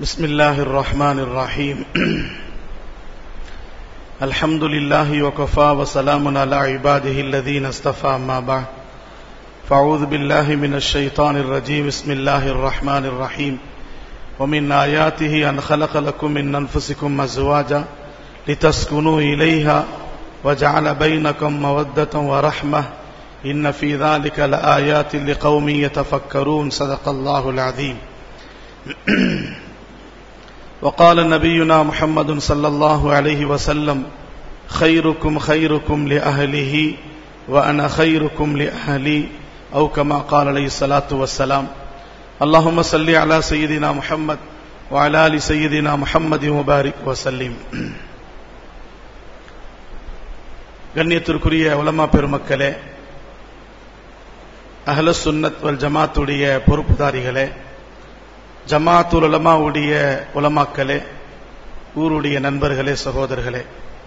بسم الله الرحمن الرحيم الحمد لله وكفى وسلام على عباده الذين اصطفى ما بعد فاعوذ بالله من الشيطان الرجيم بسم الله الرحمن الرحيم ومن آياته أن خلق لكم من أنفسكم أزواجا لتسكنوا إليها وجعل بينكم مودة ورحمة إن في ذلك لآيات لقوم يتفكرون صدق الله العظيم وقال نبينا محمد صلى الله عليه وسلم خيركم خيركم لأهله وأنا خيركم لأهلي أو كما قال عليه الصلاة والسلام اللهم صل على سيدنا محمد وعلى آل سيدنا محمد وبارك وسلم கண்ணியத்திற்குரிய உலமா பெருமக்களே அஹ்ல சுன்னத் வல் ஜமாத்துடைய பொறுப்புதாரிகளே ஜமாத்துல் உலமாவுடைய உலமாக்களே ஊருடைய நண்பர்களே சகோதரர்களே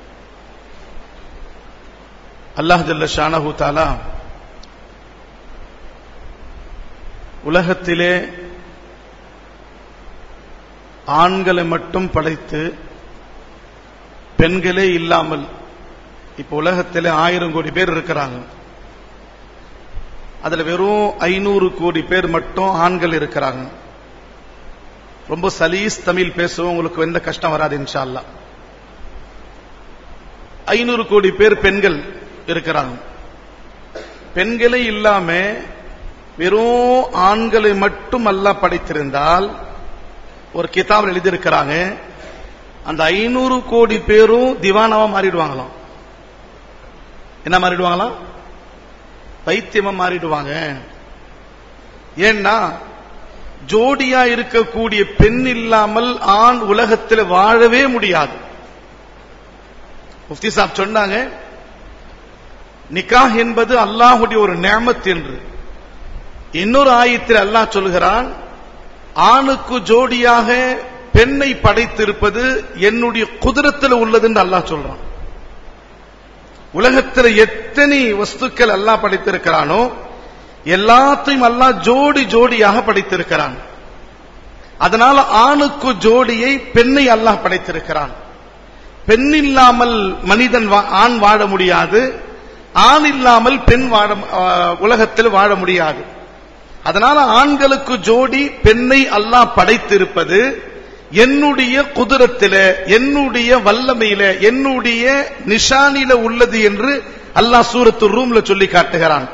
அல்லாஹ் ஜல்ல ஷானஹு தாலா உலகத்திலே ஆண்களை மட்டும் படைத்து பெண்களே இல்லாமல் இப்ப உலகத்திலே ஆயிரம் கோடி பேர் இருக்கிறாங்க அதுல வெறும் ஐநூறு கோடி பேர் மட்டும் ஆண்கள் இருக்கிறாங்க ரொம்ப சலீஸ் தமிழ் பேசுவோம் உங்களுக்கு எந்த கஷ்டம் வராது இன்ஷா அல்லா ஐநூறு கோடி பேர் பெண்கள் இருக்கிறாங்க பெண்களே இல்லாம வெறும் ஆண்களை மட்டும் அல்ல படைத்திருந்தால் ஒரு கிதாபில் எழுதியிருக்கிறாங்க அந்த ஐநூறு கோடி பேரும் திவானாவா மாறிடுவாங்களாம் என்ன மாறிடுவாங்களாம் பைத்தியமா மாறிடுவாங்க ஏன்னா ஜோடியா இருக்கக்கூடிய பெண் இல்லாமல் ஆண் உலகத்தில் வாழவே முடியாது முஃப்தி சாப் சொன்னாங்க நிக்காஹ் என்பது அல்லாஹுடைய ஒரு நேமத் என்று இன்னொரு ஆயத்தில் அல்லாஹ் சொல்கிறான் ஆணுக்கு ஜோடியாக பெண்ணை படைத்திருப்பது என்னுடைய குதிரத்தில் உள்ளது என்று அல்லாஹ் சொல்றான் உலகத்தில் எத்தனை வஸ்துக்கள் அல்லாஹ் படைத்திருக்கிறானோ எல்லாத்தையும் அல்லாஹ் ஜோடி ஜோடியாக படைத்திருக்கிறான் அதனால ஆணுக்கு ஜோடியை பெண்ணை அல்லாஹ் படைத்திருக்கிறான் பெண் இல்லாமல் மனிதன் ஆண் வாழ முடியாது ஆண் இல்லாமல் பெண் வாழ உலகத்தில் வாழ முடியாது அதனால ஆண்களுக்கு ஜோடி பெண்ணை அல்லாஹ் படைத்திருப்பது என்னுடைய குதிரத்தில என்னுடைய வல்லமையில என்னுடைய நிஷானில உள்ளது என்று அல்லாஹ் சூரத்து ரூம்ல சொல்லி காட்டுகிறான்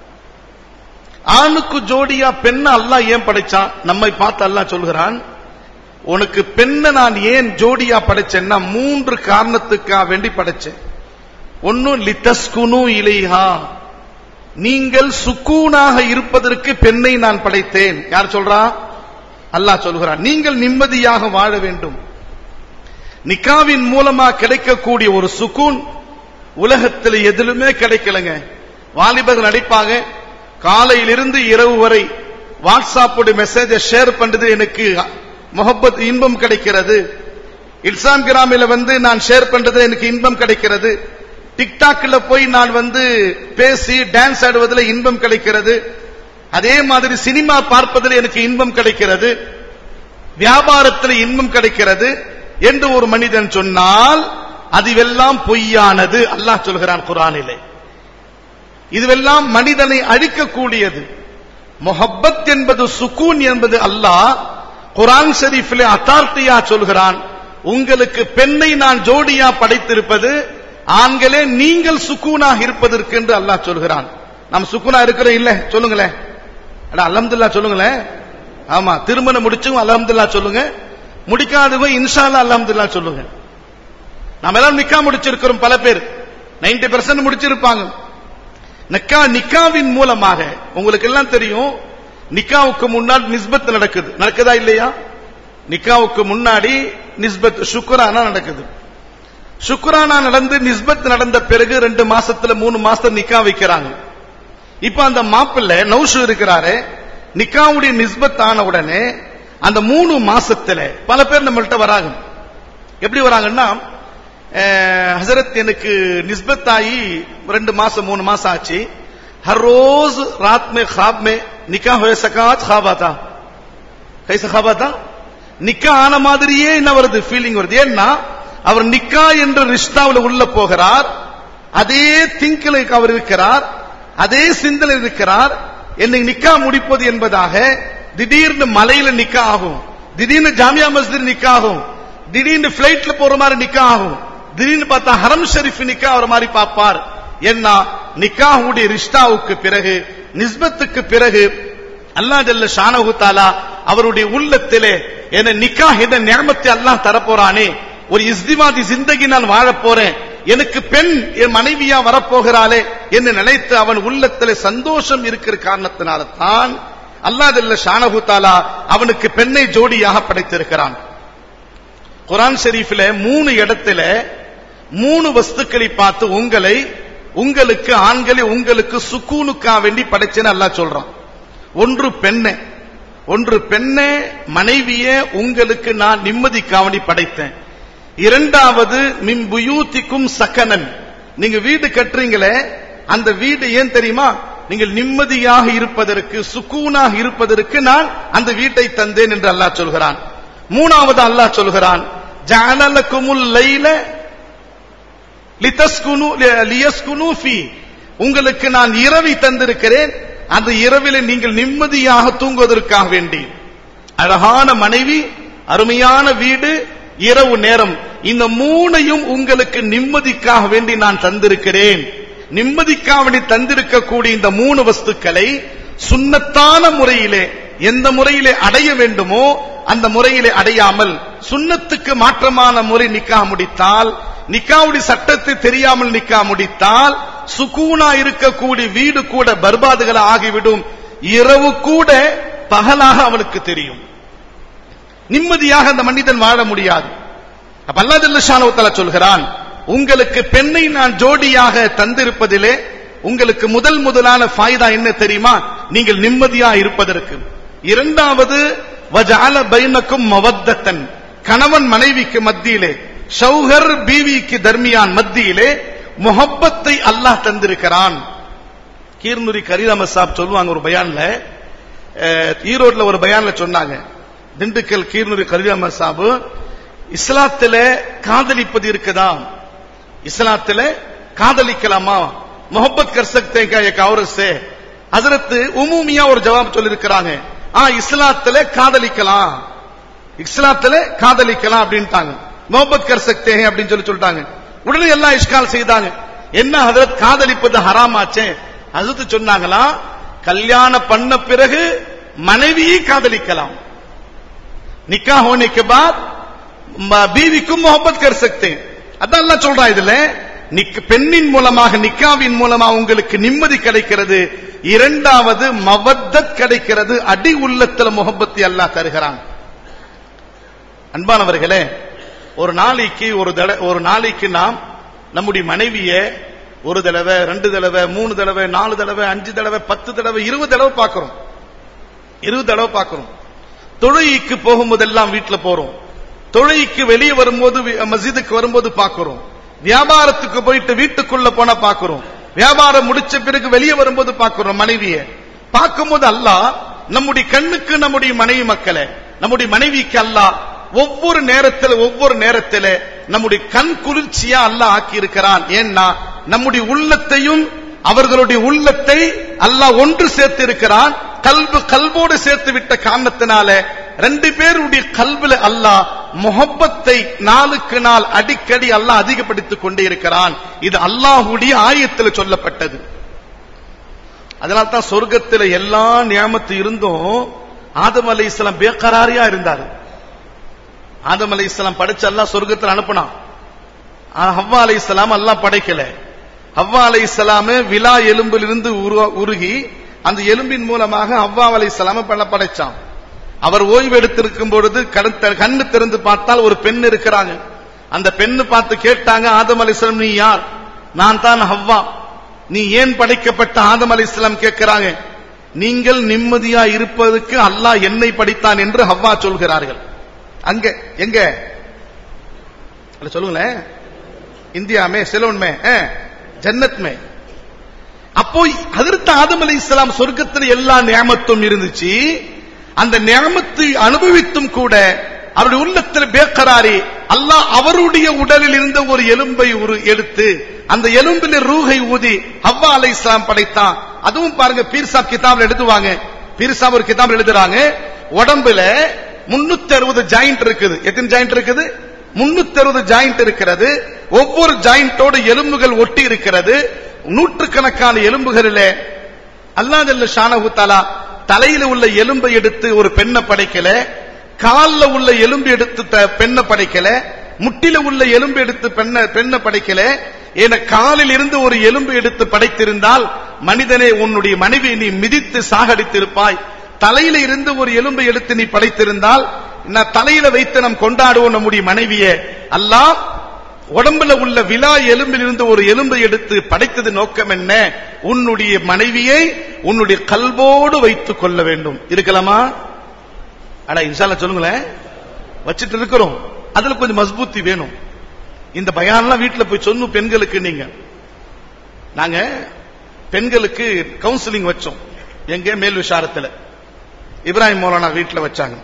ஆணுக்கு ஜோடியா பெண்ணை அல்லாஹ் ஏன் படைச்சான் நம்மை பார்த்து அல்லாஹ் சொல்கிறான் உனக்கு பெண்ணை நான் ஏன் ஜோடியா படைச்சேன்னா மூன்று காரணத்துக்காக வேண்டி படைச்சேன் ஒன்னும் லித்தஸ்குனு இலைஹா நீங்கள் சுக்கூனாக இருப்பதற்கு பெண்ணை நான் படைத்தேன் யார் சொல்றா அல்லாஹ் சொல்கிறான் நீங்கள் நிம்மதியாக வாழ வேண்டும் நிக்காவின் மூலமா கிடைக்கக்கூடிய ஒரு சுக்கூன் உலகத்தில் எதிலுமே கிடைக்கலங்க வாலிபர்கள் நடிப்பாங்க காலையிலிருந்து இரவு வரை வாட்ஸ்அப்போட மெசேஜை ஷேர் பண்றது எனக்கு முகப்பத் இன்பம் கிடைக்கிறது இன்ஸ்டாம் கிராமில வந்து நான் ஷேர் பண்றது எனக்கு இன்பம் கிடைக்கிறது டிக்டாக்ல போய் நான் வந்து பேசி டான்ஸ் ஆடுவதில் இன்பம் கிடைக்கிறது அதே மாதிரி சினிமா பார்ப்பதில் எனக்கு இன்பம் கிடைக்கிறது வியாபாரத்தில் இன்பம் கிடைக்கிறது என்று ஒரு மனிதன் சொன்னால் அதுவெல்லாம் பொய்யானது அல்லாஹ் சொல்கிறான் குரானிலே இதுவெல்லாம் மனிதனை அழிக்கக்கூடியது மொஹப்பத் என்பது சுக்கூன் என்பது அல்லாஹ் குரான் ஷரீஃபிலே அத்தார்த்தியா சொல்கிறான் உங்களுக்கு பெண்ணை நான் ஜோடியா படைத்திருப்பது ஆண்களே நீங்கள் சுக்கூனாக இருப்பதற்கு என்று அல்லாஹ் சொல்கிறான் நாம் சுக்கூனா இருக்கிறோம் இல்ல சொல்லுங்களேன் அலமதுல்லா சொல்லுங்களேன் ஆமா திருமணம் முடிச்சும் அலமதுல்லா சொல்லுங்க முடிக்காதவங்க இன்ஷால்லா அலமதுல்லா சொல்லுங்க நம்ம எல்லாம் நிக்கா முடிச்சிருக்கிறோம் பல பேர் நைன்டி பெர்சன்ட் முடிச்சிருப்பாங்க நிக்கா நிக்காவின் மூலமாக உங்களுக்கு எல்லாம் தெரியும் நிக்காவுக்கு முன்னாடி நிஸ்பத் நடக்குது நடக்குதா இல்லையா நிக்காவுக்கு முன்னாடி நிஸ்பத் சுக்குரானா நடக்குது சுக்குரானா நடந்து நிஸ்பத் நடந்த பிறகு ரெண்டு மாசத்துல மூணு மாசத்துல நிக்கா வைக்கிறாங்க இப்ப அந்த மாப்பிள்ள நௌஷு இருக்கிறாரு நிக்காவுடைய நிஸ்பத் ஆன உடனே அந்த மூணு மாசத்துல பல பேர் நம்மள்ட்ட வராங்க எப்படி வராங்கன்னா ஹசரத் எனக்கு நிஸ்பத் ஆகி ரெண்டு மாசம் மூணு மாசம் ஆச்சு हर रोज रात में ख्वाब में निकाह हो सका आज ख्वाब आता कैसा ख्वाब आता நிக்கா ஆன மாதிரியே என்ன வருது ஃபீலிங் வருது ஏன்னா அவர் நிக்கா என்ற ரிஷ்தாவில் உள்ள போகிறார் அதே திங்கில் அவர் இருக்கிறார் அதே சிந்தனை இருக்கிறார் என்னை நிக்கா முடிப்பது என்பதாக திடீர்னு மலையில நிக்கா ஆகும் திடீர்னு ஜாமியா மஸ்ஜித் நிக்கா ஆகும் திடீர்னு பிளைட்ல போற மாதிரி நிக்கா ஆகும் திடீர்னு பார்த்தா ஹரம் ஷெரீஃப் நிக்கா ஒரு மாதிரி பார்ப்பார் என்ன நிக்காஹுடைய ரிஷ்டாவுக்கு பிறகு நிஸ்பத்துக்கு பிறகு அல்லாஹ் ஜல்ல ஷானஹு தாலா அவருடைய உள்ளத்திலே என்ன நிக்காஹ் என்ற நியமத்தை அல்லாஹ் தரப்போறானே ஒரு இஸ்திமாதி சிந்தகி நான் வாழப் போறேன் எனக்கு பெண் என் மனைவியா வரப்போகிறாளே என்று நினைத்து அவன் உள்ளத்திலே சந்தோஷம் இருக்கிற காரணத்தினால தான் அல்லாஹ் ஜல்ல ஷானஹு தாலா அவனுக்கு பெண்ணை ஜோடியாக படைத்திருக்கிறான் குரான் ஷெரீஃபில மூணு இடத்துல மூணு வஸ்துக்களை பார்த்து உங்களை உங்களுக்கு ஆண்களை உங்களுக்கு சுக்கூனுக்கா வேண்டி படைச்சேன்னு அல்லாஹ் சொல்றான் ஒன்று பெண்ணை ஒன்று பெண்ணே மனைவியே உங்களுக்கு நான் நிம்மதிக்கா வேண்டி படைத்தேன் இரண்டாவது மின் புயூத்திக்கும் சக்கனன் நீங்க வீடு கட்டுறீங்களே அந்த வீடு ஏன் தெரியுமா நீங்கள் நிம்மதியாக இருப்பதற்கு சுக்கூனாக இருப்பதற்கு நான் அந்த வீட்டை தந்தேன் என்று அல்லாஹ் சொல்கிறான் மூணாவது அல்லாஹ் சொல்கிறான் ஜானலக்குமுல் லைல லிதஸ்குனு லியஸ்குனு ஃபீ உங்களுக்கு நான் இரவை தந்திருக்கிறேன் அந்த இரவிலே நீங்கள் நிம்மதியாக தூங்குவதற்காக வேண்டி அழகான மனைவி அருமையான வீடு இரவு நேரம் இந்த மூணையும் உங்களுக்கு நிம்மதிக்காக வேண்டி நான் தந்திருக்கிறேன் நிம்மதிக்காக வேண்டி தந்திருக்கக்கூடிய இந்த மூணு வஸ்துக்களை சுண்ணத்தான முறையிலே எந்த முறையிலே அடைய வேண்டுமோ அந்த முறையிலே அடையாமல் சுண்ணத்துக்கு மாற்றமான முறை நிக்கா முடித்தால் நிக்காவுடைய சட்டத்தை தெரியாமல் நிக்கா முடித்தால் சுகூனா இருக்கக்கூடிய வீடு கூட பர்பாதுகள் ஆகிவிடும் இரவு கூட பகலாக அவனுக்கு தெரியும் நிம்மதியாக அந்த மனிதன் வாழ முடியாது அப்ப அல்லாஹ் சொல்கிறான் உங்களுக்கு பெண்ணை நான் ஜோடியாக தந்திருப்பதிலே உங்களுக்கு முதல் முதலான ஃபாய்தா என்ன தெரியுமா நீங்கள் நிம்மதியா இருப்பதற்கு இரண்டாவது வஜால பைனக்கும் மவத்தன் கணவன் மனைவிக்கு மத்தியிலே ஷௌஹர் பீவிக்கு தர்மியான் மத்தியிலே முகப்பத்தை அல்லாஹ் தந்திருக்கிறான் கீர்னுரி கரீராம சாப் சொல்லுவாங்க ஒரு பயான்ல அஹ், ஈரோட்ல ஒரு பயான்ல சொன்னாங்க திண்டுக்கல் கீர்னுரி கரீராம சாபு இஸ்லாத்துல காதலிப்பது இருக்குதா இஸ்லாத்துல காதலிக்கலாமா मोहब्बत कर सकते हैं क्या एक औरत से हजरत उमूमिया ஒரு ஜவாப் சொல்லிருக்கிறாங்க ஆ இஸ்லாத்துல காதலிக்கலாம் இஸ்லாத்துல காதலிக்கலாம் அப்படின்ட்டாங்க मोहब्बत कर सकते हैं அப்படின்னு சொல்லி சொல்லிட்டாங்க உடனே எல்லாம் இஷ்கால் செய்தாங்க என்ன ஹதரத் காதலிப்பது ஹராமாச்சே ஹசரத் சொன்னாங்களா கல்யாணம் பண்ண பிறகு மனைவியை காதலிக்கலாம் निकाह होने के बाद म- बीवी को मोहब्बत कर सकते हैं அதான் அல்லாஹ் சொல்றான் இதுல நிக்- பெண்ணின் மூலமாக நிக்காவின் மூலமா உங்களுக்கு நிம்மதி கிடைக்கிறது இரண்டாவது மவத்தத் கிடைக்கிறது அடி உள்ளத்துல முகப்பத்தி அல்லாஹ் தருகிறான் அன்பானவர்களே ஒரு நாளைக்கு ஒரு தட ஒரு நாளைக்கு நாம் நம்முடைய மனைவிய ஒரு தடவை ரெண்டு தடவை மூணு தடவை நாலு தடவை அஞ்சு தடவை பத்து தடவை இருபது தடவை பார்க்கிறோம் இருபது தடவை பார்க்கிறோம் தொழுகைக்கு போகும்போதெல்லாம் வீட்டுல போறோம் தொழுகைக்கு வெளியே வரும்போது வி- மஸ்ஜிதுக்கு வரும்போது பார்க்கிறோம் வியாபாரத்துக்கு போயிட்டு வீட்டுக்குள்ள போனா பார்க்கிறோம் வியாபாரம் முடிச்ச பிறகு வெளியே வரும்போது பார்க்கிறோம் மனைவிய பார்க்கும்போது அல்லாஹ் நம்முடைய கண்ணுக்கு நம்முடைய மனைவி மக்களை நம்முடைய மனைவிக்கு அல்லாஹ் ஒவ்வொரு நேரத்தில் ஒவ்வொரு நேரத்தில் நம்முடைய கண் குளிர்ச்சியா அல்லாஹ் ஆக்கி இருக்கிறான் ஏன்னா நம்முடைய உள்ளத்தையும் அவர்களுடைய உள்ளத்தை அல்லாஹ் ஒன்று சேர்த்து இருக்கிறான் கல்பு கல்வோடு சேர்த்து விட்ட காரணத்தினால ரெண்டு பேருடைய கல்வில அல்லாஹ் முகப்பத்தை நாளுக்கு நாள் அடிக்கடி அல்லாஹ் அதிகப்படுத்திக் கொண்டே இருக்கிறான் இது அல்லாஹ்வுடைய ஆயத்தில் சொல்லப்பட்டது அதனால தான் சொர்க்கத்துல எல்லா நியமத்து இருந்தும் ஆதம் அலை இஸ்லாம் பேக்கராரியா இருந்தாரு ஆதம் அலை இஸ்லாம் படிச்சு அல்லாஹ் சொர்க்கத்துல அனுப்புனான் ஆனா ஹவ்வா அலை இஸ்லாம் அல்லாஹ் படைக்கல ஹவ்வா அலை இஸ்லாமு விலா எலும்பிலிருந்து உருவா- உருகி அந்த எலும்பின் மூலமாக ஹவ்வா அலை இஸ்லாம பண்ண படைச்சான் அவர் ஓய்வு எடுத்திருக்கும் பொழுது கண் த- கண்ணு திறந்து பார்த்தால் ஒரு பெண் இருக்கிறாங்க அந்த பெண்ணு பார்த்து கேட்டாங்க ஆதம் அலை இஸ்லாம் நீ யார் நான் தான் ஹவ்வா நீ ஏன் படைக்கப்பட்ட ஆதம் அலை இஸ்லாம் கேட்கிறாங்க நீங்கள் நிம்மதியா இருப்பதற்கு அல்லாஹ் என்னை படித்தான் என்று ஹவ்வா சொல்கிறார்கள் அங்க எங்க அல்ல சொல்லுங்களேன் இந்தியா மே சிலோன் மே ஆ, ஜன்னத் மே அப்போ ஹதரத் ஆதம் அலை இஸ்லாம் சொர்க்கத்தில் எல்லா நியமத்தும் இருந்துச்சு அந்த நியமத்தை அனுபவித்தும் கூட அவருடைய உள்ளத்தில் பேக்கராரி அல்லாஹ் அவருடைய உடலில் இருந்த ஒரு எலும்பை ஒரு எடுத்து அந்த எலும்பில் ரூஹை ஊதி ஹவ்வா அலை இஸ்லாம் படைத்தான் அதுவும் பாருங்க பீர்சாப் கிதாப்ல எழுதுவாங்க பீர்சாப் ஒரு கிதாப் எழுதுறாங்க உடம்புல முன்னூத்தி அறுபது ஜாயிண்ட் இருக்குது எத்தனை ஜாயிண்ட் இருக்குது முன்னூத்தி அறுபது ஜாயிண்ட் இருக்கிறது ஒவ்வொரு ஜாயிண்டோட எலும்புகள் ஒட்டி இருக்கிறது நூற்றுக்கணக்கான எலும்புகளிலே அல்லா ஜல்ல ஷானஹு தாலா தலையில உள்ள எலும்பை எடுத்து ஒரு பெண்ணை படைக்கல கால்ல உள்ள எலும்பு எடுத்து த- பெண்ணை படைக்கல முட்டில உள்ள எலும்பு எடுத்து பெண்ணை பெண்ணை படைக்கல என காலில் இருந்து ஒரு எலும்பு எடுத்து படைத்திருந்தால் மனிதனே உன்னுடைய மனைவியை நீ மிதித்து சாகடித்திருப்பாய் தலையில இருந்து ஒரு எலும்பை எடுத்து நீ படைத்திருந்தால் நான் தலையில வைத்து நாம் கொண்டாடுவோம் நம்முடைய மனைவியை அல்லாஹ் உடம்புல உள்ள விழா எலும்பில் இருந்து ஒரு எலும்பை எடுத்து படைத்தது நோக்கம் என்ன உன்னுடைய மனைவியை உன்னுடைய கல்வோடு வைத்துக் கொள்ள வேண்டும் இருக்கலாமா அட இன்ஷால்ல சொல்லுங்களேன் வச்சிட்டு இருக்கிறோம் அதுல கொஞ்சம் மஸ்பூத்தி வேணும் இந்த பயான்லாம் வீட்டுல போய் சொன்னும் பெண்களுக்கு நீங்க நாங்க பெண்களுக்கு கவுன்சிலிங் வச்சோம் எங்க மேல் விசாரத்துல இப்ராஹிம் மௌலானா வீட்டுல வச்சாங்க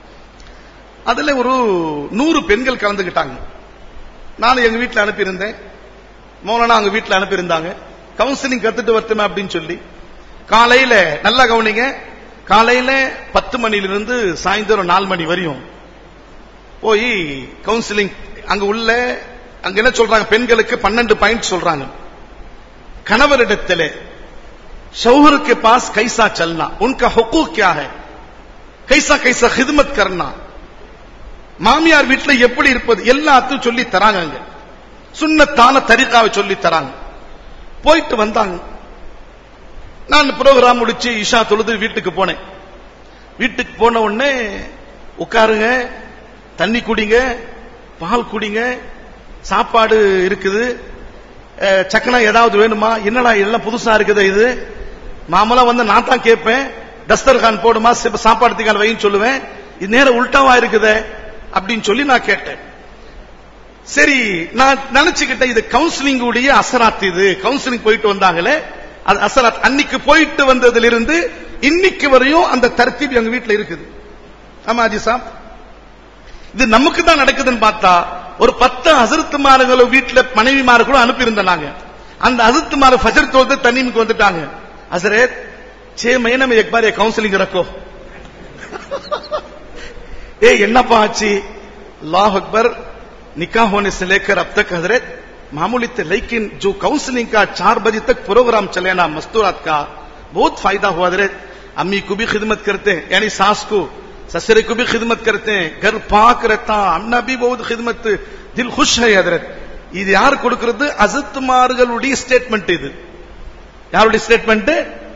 அதுல ஒரு நூறு பெண்கள் கலந்துக்கிட்டாங்க நானும் எங்க வீட்டுல அனுப்பியிருந்தேன் மௌலானா அவங்க வீட்டுல அனுப்பியிருந்தாங்க கவுன்சிலிங் கத்துட்டு வரட்டுமே அப்படின்னு சொல்லி காலையில நல்லா கவனிங்க காலையில பத்து மணிலிருந்து சாயந்தரம் நாலு மணி வரையும் போய் கவுன்சிலிங் அங்க உள்ள அங்க என்ன சொல்றாங்க பெண்களுக்கு பன்னெண்டு பாயிண்ட் சொல்றாங்க கணவரிடத்தில் शौहर के पास कैसा चलना उनका हुकूक क्या है कैसा कैसा खिदमत करना மாமியார் வீட்டுல எப்படி இருப்பது எல்லாத்தையும் சொல்லி தராங்க அங்க சுண்ணத்தான தரிகாவை சொல்லி தராங்க போயிட்டு வந்தாங்க நான் ப்ரோக்ராம் முடிச்சு இஷா தொழுது வீட்டுக்கு போனேன் வீட்டுக்கு போன உடனே உட்காருங்க தண்ணி குடிங்க பால் குடிங்க சாப்பாடு இருக்குது அஹ், சக்கனா ஏதாவது வேணுமா என்னடா எல்லாம் புதுசா இருக்குது இது மாமலா வந்து நான் தான் கேட்பேன் தஸ்தர்கான் போடுமா சிப்ப- சாப்பாடு தீக்கான் வைன்னு சொல்லுவேன் இது நேரம் உல்டாவா இருக்குதே அப்படின்னு சொல்லி நான் கேட்டேன் சரி நான் நினைச்சுக்கிட்டேன் இது கவுன்சிலிங் உடைய அசராத் இது கவுன்சிலிங் போயிட்டு வந்தாங்களே அது அசராத் அன்னைக்கு போயிட்டு வந்ததிலிருந்து இன்னைக்கு வரையும் அந்த தர்த்தீப் எங்க வீட்டுல இருக்குது ஆமா அஜி சாப் இது நமக்கு தான் நடக்குதுன்னு பார்த்தா ஒரு பத்து அசருத்துமார்களும் வீட்டுல மனைவிமார்களும் அனுப்பி நாங்க அந்த அசருத்துமாரு ஃபஜர் தோது தண்ணீமுக்கு வந்துட்டாங்க हजरत छह महीने में एक बार ये काउंसलिंग रखो ए என்னப்பா ஆச்சு अल्लाह अकबर निकाह होने से लेकर अब तक हजरत मामूली थे लेकिन जो काउंसलिंग का चार बजे तक प्रोग्राम चले ना मस्तूरात का बहुत फायदा हुआ हजरत अम्मी को भी खिदमत करते हैं यानी सास को ससुरे को भी खिदमत करते हैं घर पाक रहता अम्ना भी बहुत खिदमत दिल खुश है हजरत இது யார் கொடுக்கிறது அசத்துமார்களுடைய ஸ்டேட்மெண்ட் இது யாருடைய ஸ்டேட்மெண்ட்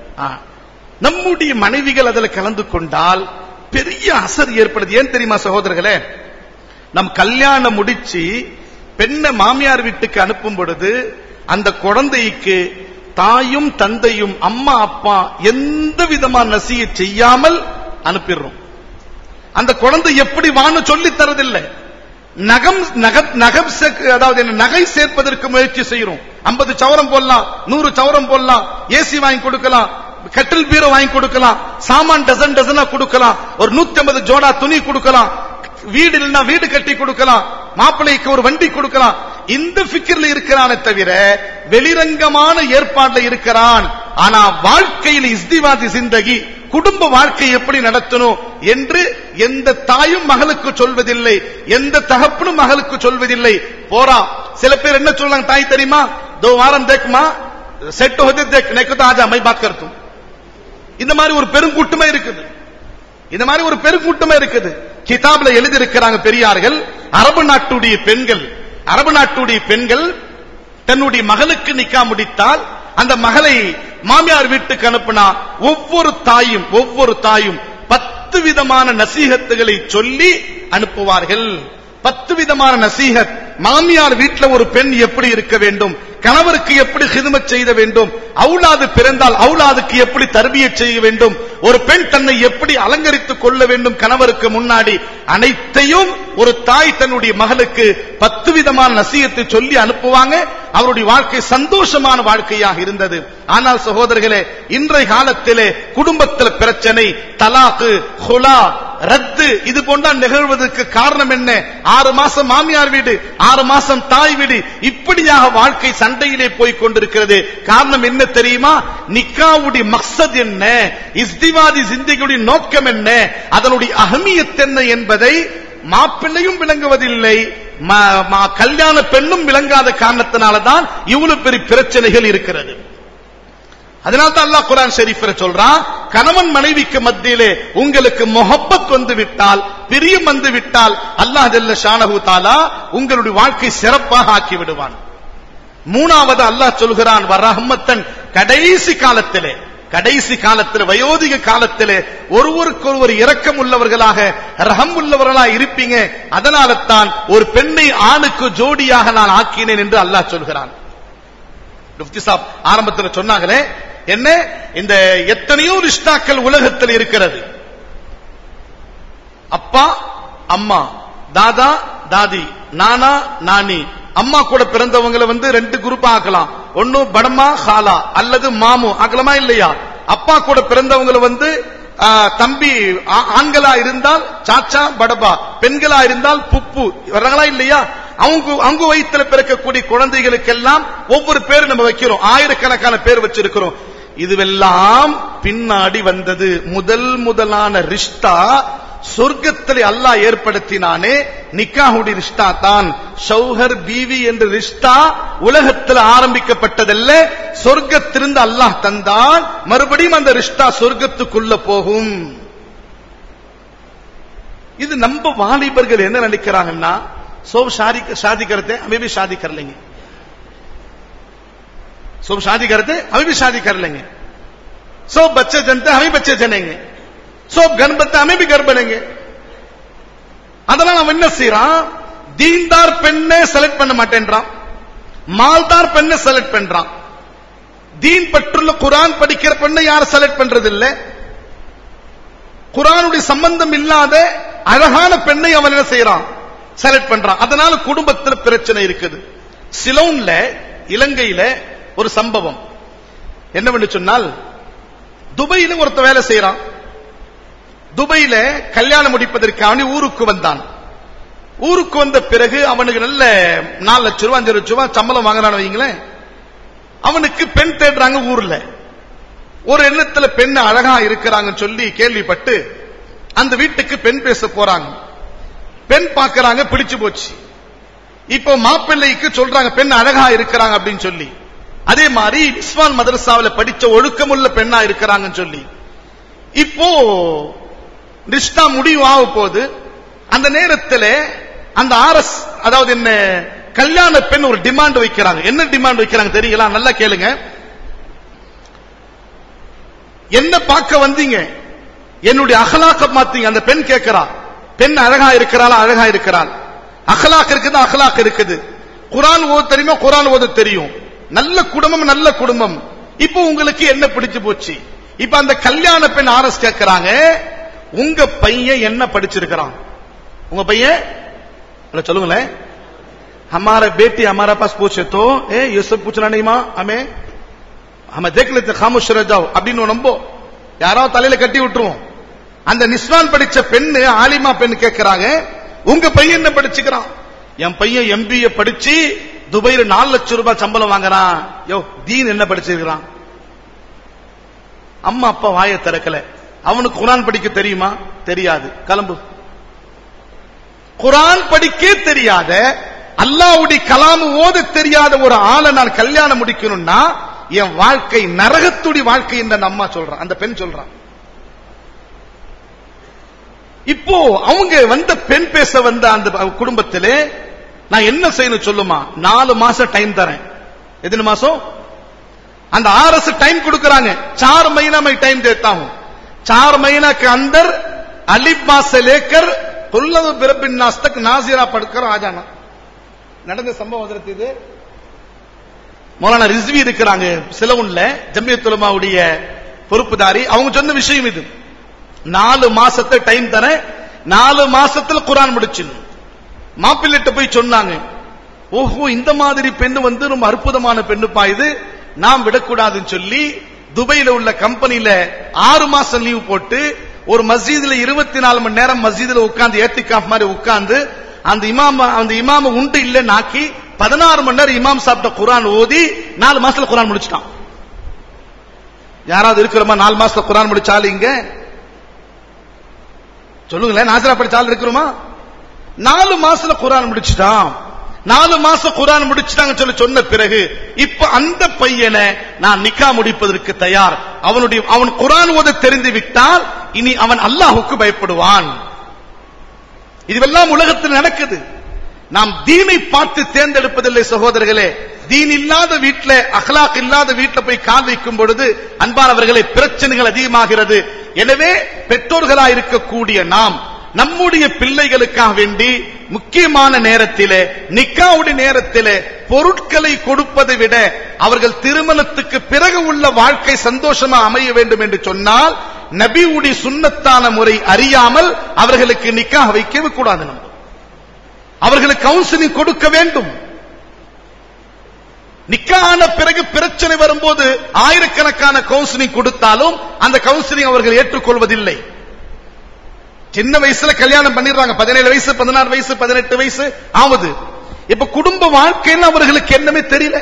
நம்முடைய மனைவிகள் அதுல கலந்து கொண்டால் பெரிய அசர் ஏற்படுது ஏன் தெரியுமா சகோதரர்களே நம் கல்யாணம் முடிச்சு பெண்ணை மாமியார் வீட்டுக்கு அனுப்பும் பொழுது அந்த குழந்தைக்கு தாயும் தந்தையும் அம்மா அப்பா எந்த விதமான நசியை செய்யாமல் அனுப்பிடுறோம் அந்த குழந்தை எப்படி வான்னு சொல்லி தரதில்லை நகம் நக- நகம் சேர்க்க- அதாவது என்ன நகை சேர்ப்பதற்கு முயற்சி செய்யறோம் 50 சவரம் போடலாம் நூறு சவரம் போடலாம் ஏசி வாங்கி கொடுக்கலாம் கட்டில் பீரோ வாங்கி கொடுக்கலாம் சாமான் டசன் டசனா கொடுக்கலாம் ஒரு 150 ஜோடா துணி கொடுக்கலாம் வீடு இல்லைன்னா வீடு கட்டி கொடுக்கலாம் மாப்பிள்ளைக்கு ஒரு வண்டி கொடுக்கலாம் இந்த ஃபிக்கர்ல இருக்கிறானே தவிர வெளிரங்கமான ஏற்பாடுல இருக்கிறான் ஆனா வாழ்க்கையில் இஸ்திவாதி சிந்தகி குடும்ப வாழ்க்கை எப்படி நடத்தணும் என்று எந்த தாயும் மகளுக்கு சொல்வதில்லை எந்த தகப்பனும் மகளுக்கு சொல்வதில்லை போறா சில பேர் என்ன சொல்றாங்க தாய் தெரியுமா தோ வாரம் தேக்குமா செட் होते देख नहीं तो आजा मैं बात करता हूं இந்த மாதிரி ஒரு பெருங்கூட்டமே இருக்குது இந்த மாதிரி ஒரு பெருங்கூட்டமே இருக்குது கிதாப்ல எழுதி இருக்கிறாங்க பெரியார்கள் அரபு நாட்டுடைய பெண்கள் அரபு நாட்டுடைய பெண்கள் தன்னுடைய மகளுக்கு நிக்கா முடித்தால் அந்த மகளை மாமியார் வீட்டுக்கு அனுப்புனா ஒவ்வொரு தாயும் ஒவ்வொரு தாயும் பத்து விதமான நசீகத்துகளை சொல்லி அனுப்புவார்கள் பத்து விதமான நசீகத் மாமியார் வீட்டுல ஒரு பெண் எப்படி இருக்க வேண்டும் கணவருக்கு எப்படி ஹிதமத் செய்த வேண்டும் அவுலாது பிறந்தால் அவுலாதுக்கு எப்படி தர்பியத் செய்ய வேண்டும் ஒரு பெண் தன்னை எப்படி அலங்கரித்துக் கொள்ள வேண்டும் கணவருக்கு முன்னாடி அனைத்தையும் ஒரு தாய் தன்னுடைய மகளுக்கு பத்து விதமான நசீகத்தை சொல்லி அனுப்புவாங்க அவருடைய வாழ்க்கை சந்தோஷமான வாழ்க்கையாக இருந்தது ஆனால் சகோதரர்களே இன்றைய காலத்திலே குடும்பத்தில் பிரச்சனை தலாக்கு ஹுலா ரத்து இது போன்றா நிகழ்வதற்கு காரணம் என்ன ஆறு மாசம் மாமியார் வீடு ஆறு மாசம் தாய் வீடு இப்படியாக வாழ்க்கை சண்டையிலே போய் கொண்டிருக்கிறது காரணம் என்ன தெரியுமா நிக்காவுடைய மக்சத் என்ன இஸ்திவாதி சிந்திகளுடைய நோக்கம் என்ன அதனுடைய அகமியத் என்ன என்பதை மாப்பிள்ளையும் விளங்குவதில்லை ம- ம- கல்யாண பெண்ணும் விளங்காத காரணத்தினாலதான் இவ்வளவு பெரிய பிரச்சனைகள் இருக்கிறது அதனால தான் அல்லாஹ் குரான் ஷெரீஃப்ல சொல்றான் கணவன் மனைவிக்கு மத்தியிலே உங்களுக்கு முகப்பத் வந்து விட்டால் பிரியம் வந்து விட்டால் அல்லாஹ் ஜல்ல ஷானஹு தாலா உங்களுடைய வாழ்க்கை சிறப்பாக ஆக்கி விடுவான் மூணாவது அல்லாஹ் சொல்கிறான் வரஹம்மத்தன் கடைசி காலத்திலே கடைசி காலத்தில் வயோதிக காலத்திலே ஒருவருக்கொருவர் இரக்கம் உள்ளவர்களாக ரகம் உள்ளவர்களாக இருப்பீங்க அதனால தான் ஒரு பெண்ணை ஆணுக்கு ஜோடியாக நான் ஆக்கினேன் என்று அல்லாஹ் சொல்கிறான் முஃப்தி சாப் ஆரம்பத்தில் சொன்னாங்களே என்ன இந்த எத்தனையோ ரிஷ்டாக்கள் உலகத்தில் இருக்கிறது அப்பா அம்மா தாதா தாதி நானா நானி அம்மா கூட பிறந்தவங்களை வந்து ரெண்டு குரூப் ஆக்கலாம் ஒன்னு படமா ஹாலா அல்லது மாமு ஆக்கலாமா இல்லையா அப்பா கூட பிறந்தவங்களை வந்து ஆ, தம்பி ஆ- ஆண்களா இருந்தால் சாச்சா படபா பெண்களா இருந்தால் புப்பு வர்றாங்களா இல்லையா அவங்க அவங்க வயித்துல பிறக்கக்கூடிய குழந்தைகளுக்கெல்லாம் ஒவ்வொரு பேர் நம்ம வைக்கிறோம் ஆயிரக்கணக்கான பேர் வச்சிருக்கிறோம் இதுவெல்லாம் பின்னாடி வந்தது முதல் முதலான ரிஷ்டா சொர்க்கத்தில் அல்லாஹ் ஏற்படுத்தினானே நிக்காஹுடைய ரிஷ்டா தான் ஷௌஹர் பீவி என்ற ரிஷ்டா உலகத்தில் ஆரம்பிக்கப்பட்டதல்ல சொர்க்கத்திலிருந்து அல்லாஹ் தந்தான் மறுபடியும் அந்த ரிஷ்டா சொர்க்கத்துக்குள்ள போகும் இது நம்ம வாலிபர்கள் என்ன நினைக்கிறாங்கன்னா सब शादी शादी करते हैं हमें भी शादी कर लेंगे सब शादी करते हैं हमें भी शादी कर लेंगे सब बच्चे जनते हैं, हमें भी बच्चे जनेंगे सब घर बनते हैं, हमें भी घर बनेंगे அதனால அவன் என்ன செய்யறான் தீன்தார் பெண்ணை செலக்ட் பண்ண மாட்டேன்றான் மால்தார் பெண்ணை செலக்ட் பண்றான் தீன் பற்றுள்ள குரான் படிக்கிற பெண்ணை யாரும் செலக்ட் பண்றது இல்ல குரானுடைய சம்பந்தம் இல்லாத அழகான பெண்ணை அவன் என்ன செய்யறான் செலக்ட் பண்றான் அதனால குடும்பத்துல பிரச்சனை இருக்குது சிலோன்ல இலங்கையில ஒரு சம்பவம் என்னவென்று சொன்னால் துபையில ஒருத்த வேலை செய்யறான் துபையில கல்யாணம் முடிப்பதற்கு அவனி ஊருக்கு வந்தான் ஊருக்கு வந்த பிறகு அவனுக்கு நல்ல நாலு லட்சம் ரூபாய் அஞ்சு லட்சம் ரூபாய் சம்பளம் வாங்கினான்னு வைங்களேன் அவனுக்கு பெண் தேடுறாங்க ஊர்ல ஒரு எண்ணத்துல பெண் அழகா இருக்கிறாங்கன்னு சொல்லி கேள்விப்பட்டு அந்த வீட்டுக்கு பெண் பேச போறாங்க பெண் பார்க்கறாங்க பிடிச்சு போச்சு இப்போ மாப்பிள்ளைக்கு சொல்றாங்க பெண் அழகா இருக்கிறாங்க அப்படின்னு சொல்லி அதே மாதிரி இஸ்வான் மதரசாவில் படிச்ச ஒழுக்கமுள்ள பெண்ணா இருக்கிறாங்கன்னு சொல்லி இப்போ நிஷ்டா முடிவு ஆக போது அந்த நேரத்தில் அந்த ஆர்எஸ் அதாவது என்ன கல்யாண பெண் ஒரு டிமாண்ட் வைக்கிறாங்க என்ன டிமாண்ட் வைக்கிறாங்க தெரியுங்களா நல்லா கேளுங்க என்ன பார்க்க வந்தீங்க என்னுடைய அகலாக்க மாத்தீங்க அந்த பெண் கேட்கிறா பெண் அழகா இருக்கிறாளா அழகா இருக்கிறாள் அகலாக் இருக்குது அகலாக் இருக்குது குரான் ஓத தெரியுமா குரான் ஓத தெரியும் நல்ல குடும்பம் நல்ல குடும்பம் இப்போ உங்களுக்கு என்ன பிடிச்சு போச்சு இப்ப அந்த கல்யாண பெண் ஆர்எஸ் கேட்கிறாங்க உங்க பையன் என்ன படிச்சிருக்கிறான் உங்க பையன் இல்ல சொல்லுங்களேன் हमारा बेटी हमारा पास पूछे तो ए ये सब पूछना नहीं मां हमें हम देख लेते खामोश रह जाओ அப்படின்னு நம்போ யாராவது தலையில கட்டி விட்டுருவோம் அந்த நிஸ்வான் படிச்ச பெண்ணு ஆலிமா பெண் கேட்கிறாங்க உங்க பையன் என்ன படிச்சுக்கிறான் என் பையன் எம்பிஏ படிச்சு துபாயில நாலு லட்சம் ரூபாய் சம்பளம் வாங்குறான் யோ தீன் என்ன படிச்சிருக்கிறான் அம்மா அப்பா வாயை திறக்கல அவனுக்கு குரான் படிக்க தெரியுமா தெரியாது கிளம்பு குரான் படிக்க தெரியாத அல்லாவுடைய கலாமு ஓத தெரியாத ஒரு ஆளை நான் கல்யாணம் முடிக்கணும்னா என் வாழ்க்கை நரகத்துடைய வாழ்க்கை என்று அந்த அம்மா சொல்றான் அந்த பெண் சொல்றான் இப்போ அவங்க வந்த பெண் பேச வந்த அந்த குடும்பத்திலே நான் என்ன செய்யணும் சொல்லுமா நாலு மாசம் டைம் தரேன் எத்தனை மாசம் அந்த ஆர்எஸ் டைம் கொடுக்கறாங்க चार महीना में टाइम देता हूं चार महीना के अंदर अलिफ मां से लेकर कुल्लव बिरबिन नास तक नाजिरा पढ़कर आ जाना நடந்த சம்பவம் அதற்கு இது மௌலானா ரிஸ்வி இருக்கிறாங்க சிலவுன்ல ஜம்மியத்துலமாவுடைய பொறுப்புதாரி அவங்க சொன்ன விஷயம் இது நாலு மாசத்தை டைம் தரேன் நாலு மாசத்துல குரான் முடிச்சிடணும் மாப்பிள்ளைட்ட போய் சொன்னாங்க ஓஹோ இந்த மாதிரி பெண்ணு வந்து ரொம்ப அற்புதமான பெண்ணுப்பா இது நாம் விடக்கூடாதுன்னு சொல்லி துபையில உள்ள கம்பெனில ஆறு மாசம் லீவ் போட்டு ஒரு மஸ்ஜிதுல இருபத்தி நாலு மணி நேரம் மஸ்ஜிதுல உட்கார்ந்து ஏத்திகாஃப் மாதிரி உட்கார்ந்து அந்த இமாம அந்த இமாம உண்டு இல்ல நாக்கி பதினாறு மணி நேரம் இமாம் சாப்பிட்ட குரான் ஓதி நாலு மாசத்துல குரான் முடிச்சிட்டான் யாராவது இருக்கிறோமா நாலு மாசத்துல குரான் முடிச்சாலும் இங்க சொல்லுங்களேன் நாசரா படிச்சாலும் இருக்கிறோமா நாலு மாசத்துல குரான் முடிச்சிட்டான் நாலு மாசம் குரான் முடிச்சிட்டாங்க சொல்லி சொன்ன பிறகு இப்ப அந்த பையனை நான் நிக்கா முடிப்பதற்கு தயார் அவனுடைய அவன் குரான் ஓத தெரிந்து விட்டால் இனி அவன் அல்லாஹுக்கு பயப்படுவான் இதுவெல்லாம் உலகத்தில் நடக்குது நாம் தீனை பார்த்து தேர்ந்தெடுப்பதில்லை சகோதரர்களே தீன் இல்லாத வீட்டில் அஹ்லாக் இல்லாத வீட்டில் போய் கால் வைக்கும் பொழுது அன்பானவர்களே பிரச்சனைகள் அதிகமாகிறது எனவே பெற்றோர்களா இருக்கக்கூடிய நாம் நம்முடைய பிள்ளைகளுக்காக வேண்டி முக்கியமான நேரத்திலே நிக்காவுடைய நேரத்திலே பொருட்களை கொடுப்பதை விட அவர்கள் திருமணத்துக்கு பிறகு உள்ள வாழ்க்கை சந்தோஷமா அமைய வேண்டும் என்று சொன்னால் நபியுடைய சுண்ணத்தான முறை அறியாமல் அவர்களுக்கு நிக்காக வைக்கவே கூடாது நம்ம அவர்களுக்கு கவுன்சிலிங் கொடுக்க வேண்டும் நிக்கான பிறகு பிரச்சனை வரும்போது ஆயிரக்கணக்கான கவுன்சிலிங் கொடுத்தாலும் அந்த கவுன்சிலிங் அவர்கள் ஏற்றுக்கொள்வதில்லை சின்ன வயசுல கல்யாணம் பண்ணிடுறாங்க பதினேழு வயசு பதினாறு வயசு பதினெட்டு வயசு ஆகுது இப்ப குடும்ப வாழ்க்கைன்னு அவர்களுக்கு என்னமே தெரியல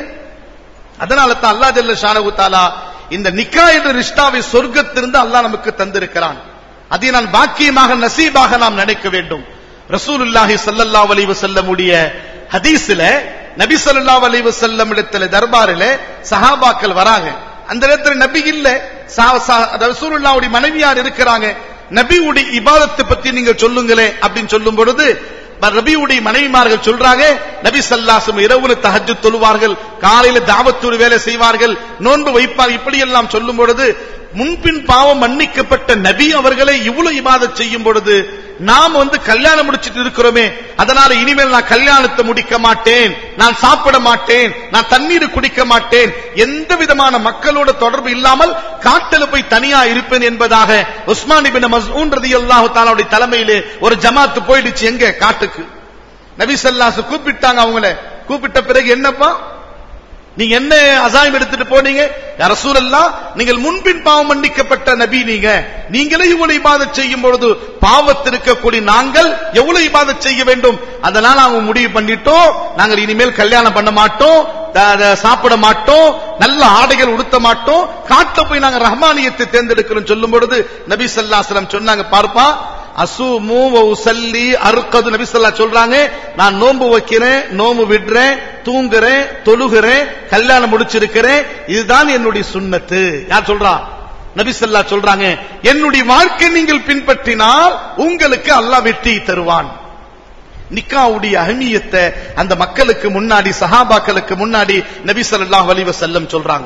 அதனால தான் அல்லா ஜல்ல ஷானகு தாலா இந்த நிக்கா என்ற ரிஷ்டாவை சொர்க்கத்திலிருந்து அல்லாஹ் நமக்கு தந்திருக்கிறான் அதை நான் பாக்கியமாக நசீபாக நாம் நினைக்க வேண்டும் ரசூலுல்லாஹி ஸல்லல்லாஹு அலைஹி வஸல்லம் உடைய ஹதீஸ்ல நபி ஸல்லல்லாஹு அலைஹி வஸல்லம் இடத்துல தர்பாரில சஹாபாக்கள் வராங்க அந்த நேரத்துல நபி இல்ல ரசூலுல்லாஹுடைய மனைவியார் இருக்கிறாங்க நபியுடைய இபாதத்தை பத்தி நீங்க சொல்லுங்களே அப்படின்னு சொல்லும் பொழுது நபியுடைய மனைவிமார்கள் சொல்றாங்க நபி சல்லாசம் இரவுல தஹஜ்ஜு தொழுவார்கள் காலையில தாவத்தூர் வேலை செய்வார்கள் நோன்பு வைப்பார் இப்படி எல்லாம் சொல்லும் பொழுது முன்பின் பாவம் மன்னிக்கப்பட்ட நபி அவர்களை இவ்வளவு இபாதத் செய்யும் பொழுது நாம் வந்து கல்யாணம் முடிச்சிட்டு இருக்கிறோமே அதனால இனிமேல் நான் கல்யாணத்தை முடிக்க மாட்டேன் நான் சாப்பிட மாட்டேன் நான் தண்ணீர் குடிக்க மாட்டேன் எந்த விதமான மக்களோட தொடர்பு இல்லாமல் காட்டில போய் தனியா இருப்பேன் என்பதாக உஸ்மான் இபின் மஸ்ஊன் ரலியல்லாஹு தஆலாவுடைய தலைமையிலே ஒரு ஜமாத்து போயிடுச்சு எங்க காட்டுக்கு நபி ஸல்லல்லாஹு கூப்பிட்டாங்க அவங்கள கூப்பிட்ட பிறகு என்னப்பா நீங்க என்ன அசாயம் எடுத்துட்டு போனீங்க ரசூலல்லா நீங்கள் முன்பின் பாவம் மன்னிக்கப்பட்ட நபி நீங்க நீங்களே இவ்வளவு இபாதத் செய்யும் பொழுது பாவத்தில் இருக்கக்கூடிய நாங்கள் எவ்வளவு இபாதத் செய்ய வேண்டும் அதனால அவங்க முடிவு பண்ணிட்டோம் நாங்கள் இனிமேல் கல்யாணம் பண்ண மாட்டோம் சாப்பிட மாட்டோம் நல்ல ஆடைகள் உடுத்த மாட்டோம் காட்டுல போய் நாங்க ரஹ்மானியத்தை தேர்ந்தெடுக்கிறோம் சொல்லும் பொழுது நபி சல்லாஸ்லம் சொன்னாங்க பார்ப்பா அசூமு உசல்லி அறுக்கது நபி சொல்லா சொல்றாங்க நான் நோன்பு வைக்கிறேன் நோம்பு விடுறேன் தூங்குறேன் தொழுகிறேன் கல்யாணம் முடிச்சிருக்கிறேன் இதுதான் என்னுடைய சுண்ணத்து யார் சொல்றா நபி சொல்லா சொல்றாங்க என்னுடைய வாழ்க்கை நீங்கள் பின்பற்றினால் உங்களுக்கு அல்லாஹ் வெற்றி தருவான் நிக்காவுடைய அகமியத்தை அந்த மக்களுக்கு முன்னாடி சஹாபாக்களுக்கு முன்னாடி நபி ஸல்லல்லாஹு அலைஹி வஸல்லம் சொல்றாங்க